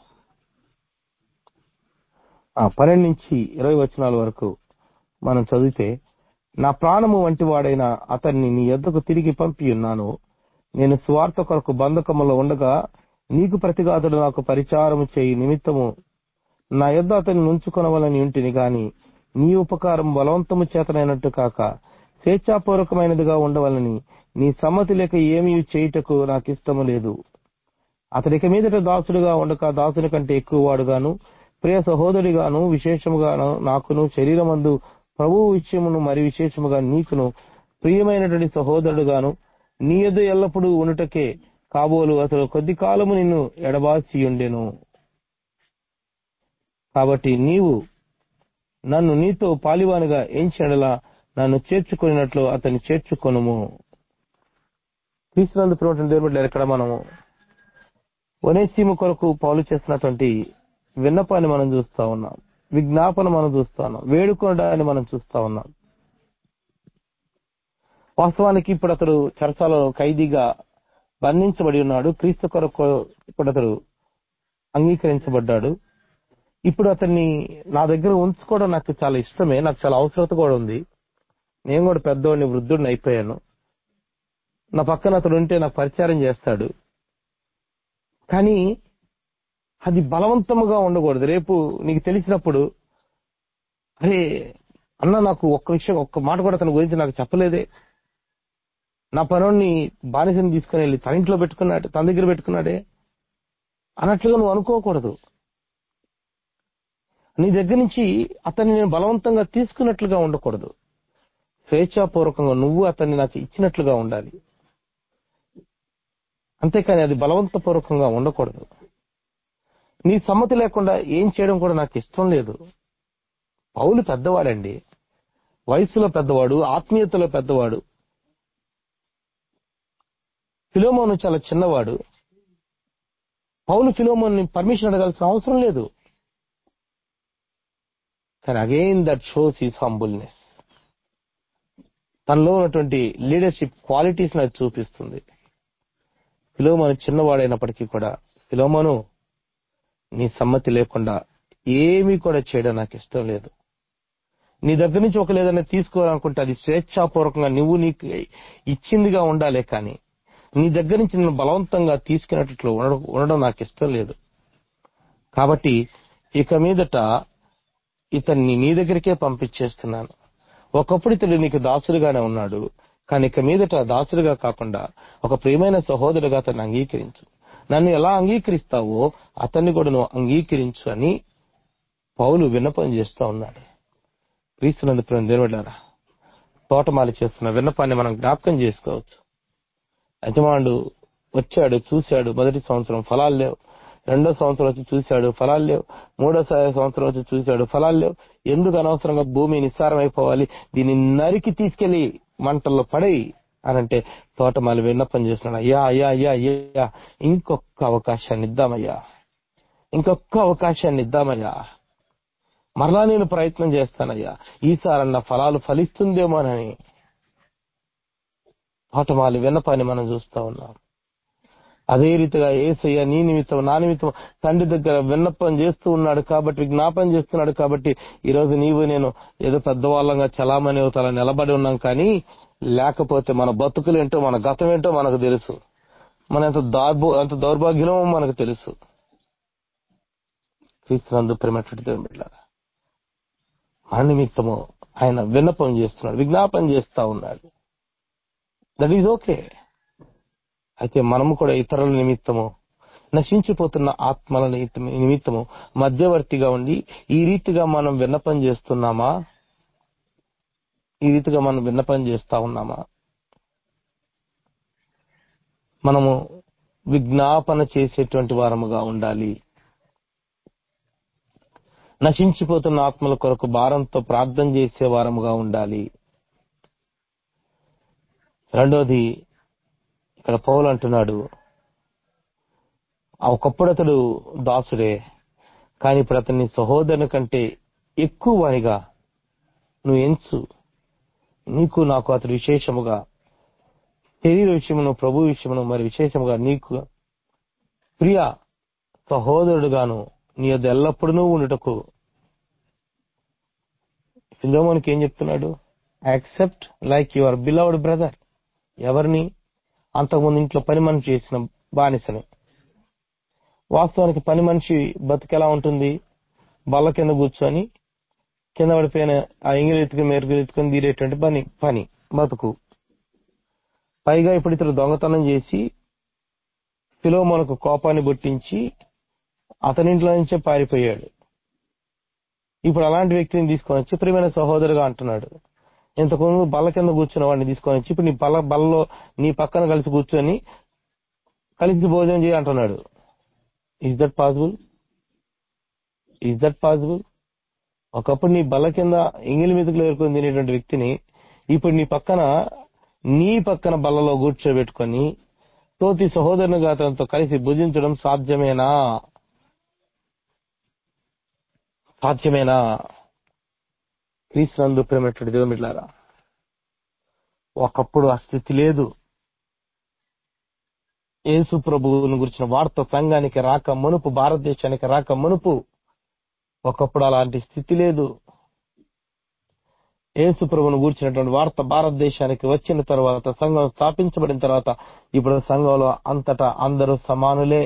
ఆ, పన్నెండు నుంచి ఇరవై వచనాల వరకు మనం చదివితే నా ప్రాణము వంటి వాడైన అతన్ని నీ యొద్దకు తిరిగి పంపి ఉన్నాను నేను స్వార్థ కొరకు బంధకములో ఉండగా నీకు ప్రతిగా అతడు నాకు పరిచారము చేయి నిమిత్తము నా యొద్ద అతన్ని ఉంచుకొనవలని ఉంటిని గాని నీ ఉపకారం బలవంతము చేతనైనట్టు కాక స్వేచ్ఛాపూర్వకమైనదిగా ఉండవలని నీ సమ్మతి లేక ఏమీ చేయుటకు నాకు ఇష్టము లేదు అతడిక మీదట దాసుడుగా ఉండక దాసుని కంటే ఎక్కువ వాడుగాను ప్రియ సహోదరిగాను విశేషముగాను నాకును శరీరమందు ప్రభువు విషయమును మరి విశేషముగా నీకును ప్రియమైనటువంటి సహోదరుడుగాను నీ యొద్ద ఎల్లప్పుడూ ఉనుటకే కాబోలు అతడు కొద్ది కాలము నిన్ను ఎడబాసి ఉండెను కాబట్టి నీవు నన్ను నీతో పాలివానుగా ఎంచెడలా నన్ను చేర్చుకున్నట్లు అతన్ని చేర్చుకొనుము క్రీస్తునందు ప్రేమ దేవుడు ఇక్కడ మనము ఒనేసీము కొరకు పౌలు చేస్తున్నటువంటి విన్నపాన్ని మనం చూస్తా ఉన్నాం విజ్ఞాపన మనం చూస్తా ఉన్నాం వేడుకొనడాన్ని మనం చూస్తా ఉన్నాం వాస్తవానికి ఇప్పుడు అతడు చర్చలో ఖైదీగా బంధించబడి ఉన్నాడు క్రీస్తు కొరకు ఇప్పుడు అతడు అంగీకరించబడ్డాడు ఇప్పుడు అతన్ని నా దగ్గర ఉంచుకోవడం నాకు చాలా ఇష్టమే నాకు చాలా అవసరత కూడా ఉంది నేను కూడా పెద్దవాడిని వృద్ధుడిని అయిపోయాను నా పక్కన అతడు ఉంటే నాకు పరిచారం చేస్తాడు కానీ అది బలవంతముగా ఉండకూడదు రేపు నీకు తెలిసినప్పుడు అరే అన్న నాకు ఒక్క విషయం ఒక్క మాట కూడా తన గురించి నాకు చెప్పలేదే నా పనుని బానిసని తీసుకుని వెళ్ళి తన ఇంట్లో పెట్టుకున్నాడు తన దగ్గర పెట్టుకున్నాడే అన్నట్లుగా నువ్వు అనుకోకూడదు నీ దగ్గర నుంచి అతన్ని నేను బలవంతంగా తీసుకున్నట్లుగా ఉండకూడదు స్వేచ్ఛాపూర్వకంగా నువ్వు అతన్ని నాకు ఇచ్చినట్లుగా ఉండాలి అంతేకాని అది బలవంతపూర్వకంగా ఉండకూడదు నీ సమ్మతి లేకుండా ఏం చేయడం కూడా నాకు ఇష్టం లేదు పౌలు పెద్దవాడండి వయసులో పెద్దవాడు ఆత్మీయతలో పెద్దవాడు ఫిలోమోను చాలా చిన్నవాడు పౌలు ఫిలోమోన్ పర్మిషన్ అడగాల్సిన అవసరం లేదు కానీ again that shows is humbleness తనలో ఉన్నటువంటి లీడర్షిప్ క్వాలిటీస్ నాకు చూపిస్తుంది ఫిలోమోను చిన్నవాడైనప్పటికీ కూడా ఫిలోమోను నీ సమ్మతి లేకుండా ఏమీ కూడా చేయడం నాకు ఇష్టం లేదు నీ దగ్గర నుంచి ఒక లేదన్నా తీసుకోవాలనుకుంటే అది స్వేచ్ఛాపూర్వకంగా నువ్వు నీకు ఇచ్చిందిగా ఉండాలే కానీ నీ దగ్గర నుంచి నేను బలవంతంగా తీసుకునేటట్లు ఉండడం ఉండడం నాకు ఇష్టం లేదు కాబట్టి ఇక మీదట ఇతన్ని నీ దగ్గరికే పంపించేస్తున్నాను ఒకప్పుడు ఇతడు నీకు దాసుడుగానే ఉన్నాడు కానీ ఇక మీదట దాసుడుగా కాకుండా ఒక ప్రియమైన సహోదరుగా అతన్ని అంగీకరించు నన్ను ఎలా అంగీకరిస్తావో అతన్ని కూడా నువ్వు అంగీకరించు అని పౌలు విన్నపం చేస్తూ ఉన్నాడు క్రీస్తునందు ప్రేమ దేవుడారా తోటమాలి చేస్తున్న విన్నపాన్ని మనం జ్ఞాపకం చేసుకోవచ్చు యజమానుడు వచ్చాడు చూశాడు మొదటి సంవత్సరం ఫలాలు లేవు రెండో సంవత్సరం వచ్చి చూశాడు ఫలాలు లేవు మూడో సంవత్సరం వచ్చి చూశాడు ఫలాలు లేవు ఎందుకు అనవసరంగా భూమి నిస్సారం అయిపోవాలి దీన్ని నరికి తీసుకెళ్లి మంటల్లో పడేయి అనంటే తోటమాలి విన్నపం చేస్తున్నాడు అయ్యా అయ్యా అయ్యా అయ్యా ఇంకొక అవకాశాన్ని ఇద్దామయ్యా ఇంకొక అవకాశాన్ని ఇద్దామయ్యా మరలా నేను ప్రయత్నం చేస్తానయ్యా ఈసారన్న ఫలాలు ఫలిస్తుందేమోనని తోటమాలి విన్నపాన్ని మనం చూస్తా ఉన్నాం అదే రీతిగా ఏసయ్య నీ నిమిత్తం నా నిమిత్తం తండ్రి దగ్గర విన్నపం చేస్తూ ఉన్నాడు కాబట్టి జ్ఞాపం చేస్తున్నాడు కాబట్టి ఈ రోజు నీవు నేను ఏదో పెద్దవాళ్ళంగా చలామణి అవుతాల నిలబడి ఉన్నాం కానీ లేకపోతే మన బతుకులేంటో మన గతం ఏంటో మనకు తెలుసు మన ఎంత దార్భో ఎంత దౌర్భాగ్యమో మనకు తెలుసు క్రీస్తునందు ప్రేమటువంటి దేవుని బిడ్డలారా. మన నిమిత్తము ఆయన విన్నపం చేస్తున్నాడు విజ్ఞాపం చేస్తా ఉన్నాడు దట్ ఈజ్ ఓకే అయితే మనము కూడా ఇతరుల నిమిత్తము నశించిపోతున్న ఆత్మల నిమిత్త- నిమిత్తము మధ్యవర్తిగా ఉండి ఈ రీతిగా మనం విన్నపం చేస్తున్నామా ఈ రీతిగా మనం విన్నపం చేస్తా ఉన్నామా మనము విజ్ఞాపన చేసేటువంటి వారముగా ఉండాలి నశించిపోతున్న ఆత్మల కొరకు భారంతో ప్రార్థన చేసే వారముగా ఉండాలి రెండోది ఇక్కడ పౌలు అంటున్నాడు ఆ ఒకప్పుడు అతడు దాసుడే కానీ ఇప్పుడు అతన్ని సహోదరుని కంటే ఎక్కువ వానిగా నువ్వు ఎంచు నీకు నాకు అతడు విశేషముగా శరీర విషయమును ప్రభు విషయమును మరి విశేషముగా నీకు ప్రియ సహోదరుడుగాను నీ వద్ద ఎల్లప్పుడూ ఉండుటకు ఫిలోమోనికి ఏం చెప్తున్నాడు accept like your beloved brother ఎవరిని అంతకుముందు ఇంట్లో పని మనిషి చేసిన బానిసని వాస్తవానికి పని మనిషి బతుకు ఎలా ఉంటుంది బల్ల కింద కూర్చొని కింద పడిపోయిన ఆ ఎంగిలి ఎత్తుకుని మెరుగు ఎత్తుకుని తీరేటువంటి పని పని బతుకు పైగా ఇప్పుడు ఇతడు దొంగతనం చేసి ఫిలోమోనకు కోపాన్ని పుట్టించి అతని ఇంట్లో నుంచే పారిపోయాడు ఇప్పుడు అలాంటి వ్యక్తిని తీసుకొని వచ్చి ప్రియమైన సహోదరుగా అంటున్నాడు ఇంతకుముందు బల్ల కింద కూర్చున్న వాడిని తీసుకొని వచ్చి ఇప్పుడు నీ బల్ల బల్లలో నీ పక్కన కలిసి కూర్చొని కలిసి భోజనం చేయి అంటున్నాడు is that possible is that possible ఒకప్పుడు నీ బల్ల కింద ఎంగిలి మీదకు ఏరుకొని తినేటువంటి వ్యక్తిని ఇప్పుడు నీ పక్కన నీ పక్కన బల్లలో కూర్చోబెట్టుకొని తోటి సహోదరునిగా అతనితో కలిసి భుజించడం సాధ్యమేనా సాధ్యమేనా క్రీస్తునందు ప్రేమటువంటి దేవుని బిడ్డలారా ఒకప్పుడు ఆ స్థితి లేదు యేసు ప్రభువును గురించిన వార్త సంఘానికి రాక మునుపు భారతదేశానికి రాక మునుపు ఒకప్పుడు అలాంటి స్థితి లేదు యేసు ప్రభువును గూర్చినటువంటి వార్త భారతదేశానికి వచ్చిన తర్వాత సంఘం స్థాపించబడిన తర్వాత ఇప్పుడు సంఘంలో అంతటా అందరూ సమానులే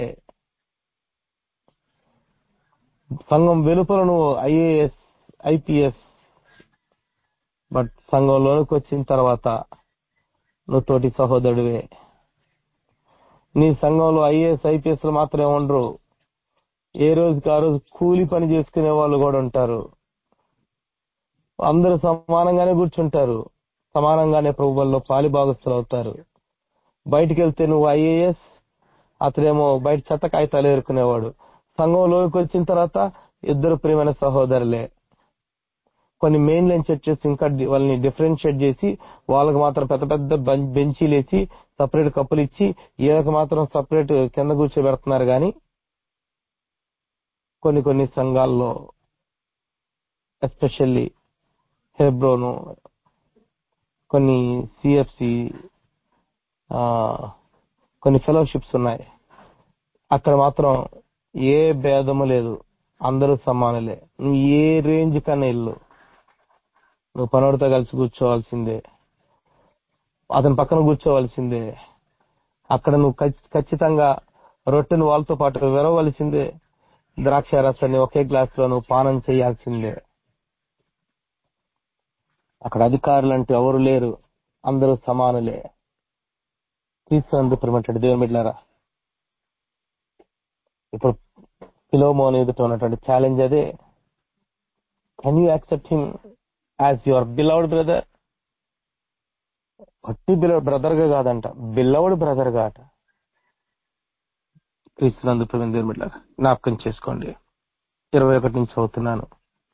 సంఘం వెలుపల నువ్వు ఐఏఎస్ ఐపీఎస్ బట్ సంఘంలోనికి వచ్చిన తర్వాత నువ్వు తోటి సహోదరుడివే నీ సంఘంలో ఐఏఎస్ ఐపీఎస్ మాత్రమే ఉండరు ఏ రోజుకి ఆ రోజు కూలి పని చేసుకునే వాళ్ళు కూడా ఉంటారు అందరూ సమానంగానే కూర్చుంటారు సమానంగానే ప్రభుత్వంలో పాలిభాగస్తులు అవుతారు బయటికి వెళ్తే నువ్వు ఐఏఎస్ అతడేమో బయట చెత్త కాగితాలు ఏరుకునేవాడు సంఘంలోకి వచ్చిన తర్వాత ఇద్దరు ప్రియమైన సహోదరులే కొన్ని మెయిన్ లైన్ చర్చెస్ ఇంకా డి- వాళ్ళని డిఫరెన్షియేట్ చేసి వాళ్ళకి మాత్రం పెద్ద పెద్ద బెం- బెంచీలు వేసి సపరేట్ కప్పులు ఇచ్చి వీళ్ళకి మాత్రం సపరేట్ కింద కూర్చోబెడుతున్నారు కానీ కొన్ని కొన్ని సంఘాల్లో ఎస్పెషల్లీ హెబ్రోను కొన్ని సిఎఫ్సి కొన్ని ఫెలోషిప్స్ ఉన్నాయి అక్కడ మాత్రం ఏ భేదము లేదు అందరూ సమానులే నువ్వు ఏ రేంజ్ కన్నా ఇల్లు నువ్వు పనోడితో కలిసి కూర్చోవాల్సిందే అతని పక్కన కూర్చోవాల్సిందే అక్కడ నువ్వు ఖచ్- ఖచ్చితంగా రొట్టెను వాళ్ళతో పాటు విరవలసిందే ద్రాక్ష రసాన్ని ఒకే గ్లాస్ లో నువ్వు పానం చేయాల్సిందే అక్కడ అధికారులు అంటే ఎవరు లేరు అందరూ సమానులే క్రీస్తు ప్రిమంటాడు దేవుని బిడ్డారా ఇప్పుడు ఫిలోమోన్ ఎదుట ఉన్నటువంటి ఛాలెంజ్ అదే can you accept him as your beloved brother పట్టి బిలౌడ్ బ్రదర్ గా కాదంట బిలౌడ్ బ్రదర్ గా అట క్రీస్తునందు ప్రేమ దేవుని బిడ్డారా జ్ఞాపకం చేసుకోండి ఇరవై ఒకటి నుంచి చదువుతున్నాను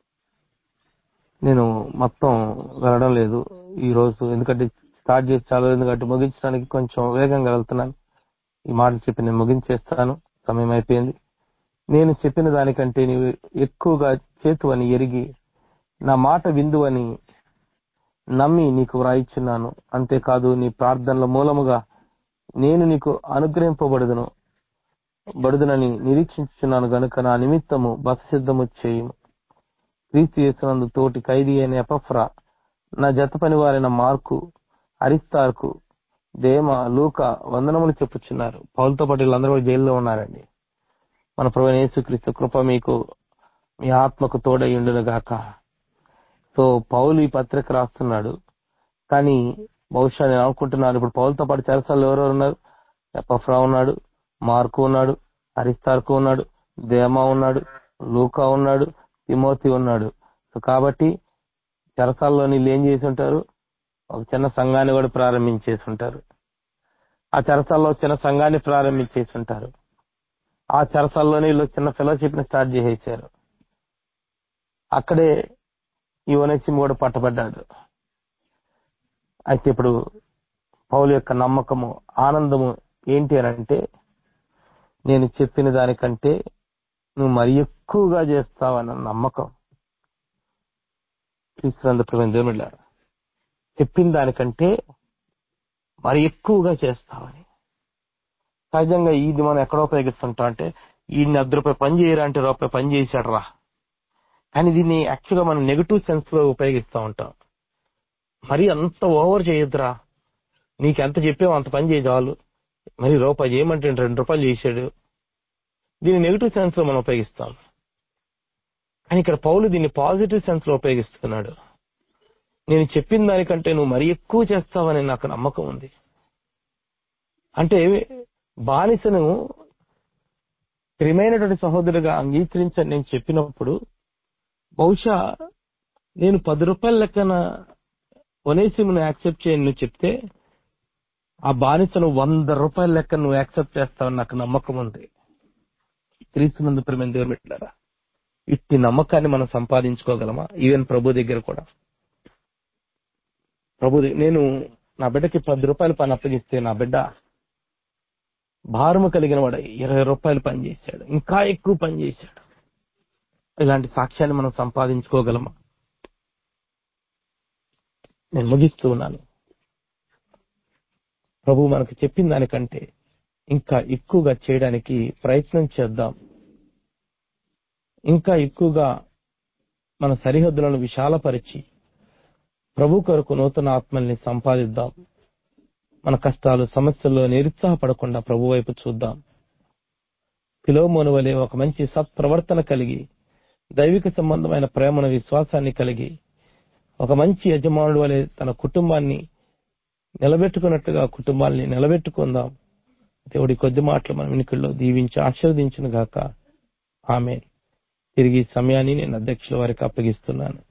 నేను మొత్తం వెళ్ళడం లేదు ఈ రోజు ఎందుకంటే స్టార్ట్ చేసి చాలా ఎందుకంటే ముగించడానికి కొంచెం వేగంగా వెళ్తున్నాను ఈ మాటలు చెప్పి నేను ముగించేస్తాను సమయం అయిపోయింది నేను చెప్పిన దానికంటే నీవు ఎక్కువగా చేతువని ఎరిగి నా మాట విందువని నమ్మి నీకు వ్రాయిచున్నాను అంతేకాదు నీ ప్రార్థనల మూలముగా నేను నీకు అనుగ్రహింపబడుదును బడుదునని నిరీక్షించున్నాను గనుక నా నిమిత్తము బస సిద్ధము చేయుము క్రీస్తు చేసినందు తోటి ఖైదీ అయిన ఎపఫ్రా నా జత పని వారైన మార్కు అరిస్తార్కు దేమ లూక వందనములు చెప్పుచున్నారు పౌలతో పాటు వీళ్ళందరూ కూడా జైల్లో ఉన్నారండి మన ప్రభు యేసుక్రీస్తు కృప మీకు మీ ఆత్మకు తోడయ్యుండును గాక సో పౌలు ఈ పత్రిక రాస్తున్నాడు కానీ బహుశా నేను అనుకుంటున్నాను ఇప్పుడు పౌలతో పాటు చెరసాలు ఎవరెవరు ఉన్నారు ఎపఫ్రా ఉన్నాడు మార్కు ఉన్నాడు అరిస్తార్కు ఉన్నాడు దేమా ఉన్నాడు లూకా ఉన్నాడు తిమోతి ఉన్నాడు సో కాబట్టి చెరసాల్లో వీళ్ళు ఏం చేసి ఉంటారు ఒక చిన్న సంఘాన్ని కూడా ప్రారంభించేసి ఉంటారు ఆ చెరసాల్లో చిన్న సంఘాన్ని ప్రారంభించేసి ఉంటారు ఆ చెరసాల్లోనే వీళ్ళు చిన్న ఫెలోషిప్ ని స్టార్ట్ చేసేసారు అక్కడే ఈ ఓనెసిమ్ కూడా పట్టబడ్డాడు అయితే ఇప్పుడు పౌలు యొక్క నమ్మకము ఆనందము ఏంటి అని అంటే నేను చెప్పిన దానికంటే నువ్వు మరి ఎక్కువగా చేస్తావన్న నమ్మకం క్రీస్తునందు దేవునిలా చెప్పిన దానికంటే మరి ఎక్కువగా చేస్తావని సహజంగా ఇది మనం ఎక్కడ ఉపయోగిస్తుంటాం అంటే ఈయన్ని అర్ధ రూపాయి పని చేయరా అంటే రూపాయి పని చేశాడు రా కానీ దీన్ని యాక్చువల్గా మనం నెగిటివ్ సెన్స్ లో ఉపయోగిస్తూ ఉంటాం మరి అంత ఓవర్ చేయొద్దురా నీకు ఎంత చెప్పావు అంత పని చేయ చాలు మరి రూపాయి చేయమంటే రెండు రూపాయలు చేశాడు దీన్ని నెగిటివ్ సెన్స్ లో మనం ఉపయోగిస్తాం కానీ ఇక్కడ పౌలు దీన్ని పాజిటివ్ సెన్స్ లో ఉపయోగిస్తున్నాడు నేను చెప్పిన దానికంటే నువ్వు మరి ఎక్కువ చేస్తావని నాకు నమ్మకం ఉంది అంటే బానిసను ప్రియమైనటువంటి సహోదరుగా అంగీకరించని నేను చెప్పినప్పుడు బహుశా నేను పది రూపాయల లెక్కన ఒనేసిమును యాక్సెప్ట్ చేయని నువ్వు చెప్తే ఆ బానిసను వంద రూపాయల లెక్క నువ్వు యాక్సెప్ట్ చేస్తావని నాకు నమ్మకం ఉంది క్రీస్తునందు ప్రేమ దేవుని పెట్టారా ఇట్టి నమ్మకాన్ని మనం సంపాదించుకోగలమా ఈవెన్ ప్రభు దగ్గర కూడా ప్రభు దగ్గ- నేను నా బిడ్డకి పది రూపాయల పని అప్పగిస్తే నా బిడ్డ భారము కలిగిన వాడు ఇరవై రూపాయలు పని చేశాడు ఇంకా ఎక్కువ పని చేశాడు ఇలాంటి సాక్ష్యాన్ని మనం సంపాదించుకోగలమా నేను ముగిస్తూ ఉన్నాను ప్రభు మనకు చెప్పిన దానికంటే ఇంకా ఎక్కువగా చేయడానికి ప్రయత్నం చేద్దాం ఇంకా ఎక్కువగా మన సరిహద్దులను విశాలపరిచి ప్రభు కొరకు నూతన ఆత్మల్ని సంపాదిద్దాం మన కష్టాలు సమస్యల్లో నిరుత్సాహపడకుండా ప్రభు వైపు చూద్దాం పిలోమోను వలె ఒక మంచి సత్ప్రవర్తన కలిగి దైవిక సంబంధమైన ప్రేమను విశ్వాసాన్ని కలిగి ఒక మంచి యజమానుడు వలె తన కుటుంబాన్ని నిలబెట్టుకున్నట్టుగా కుటుంబాన్ని నిలబెట్టుకుందాం దేవుడి కొద్ది మాటలు మన వెనుకల్లో దీవించి ఆశీర్వదించిన గాక ఆమె తిరిగి ఈ సమయాన్ని నేను అధ్యక్షుల వారికి అప్పగిస్తున్నాను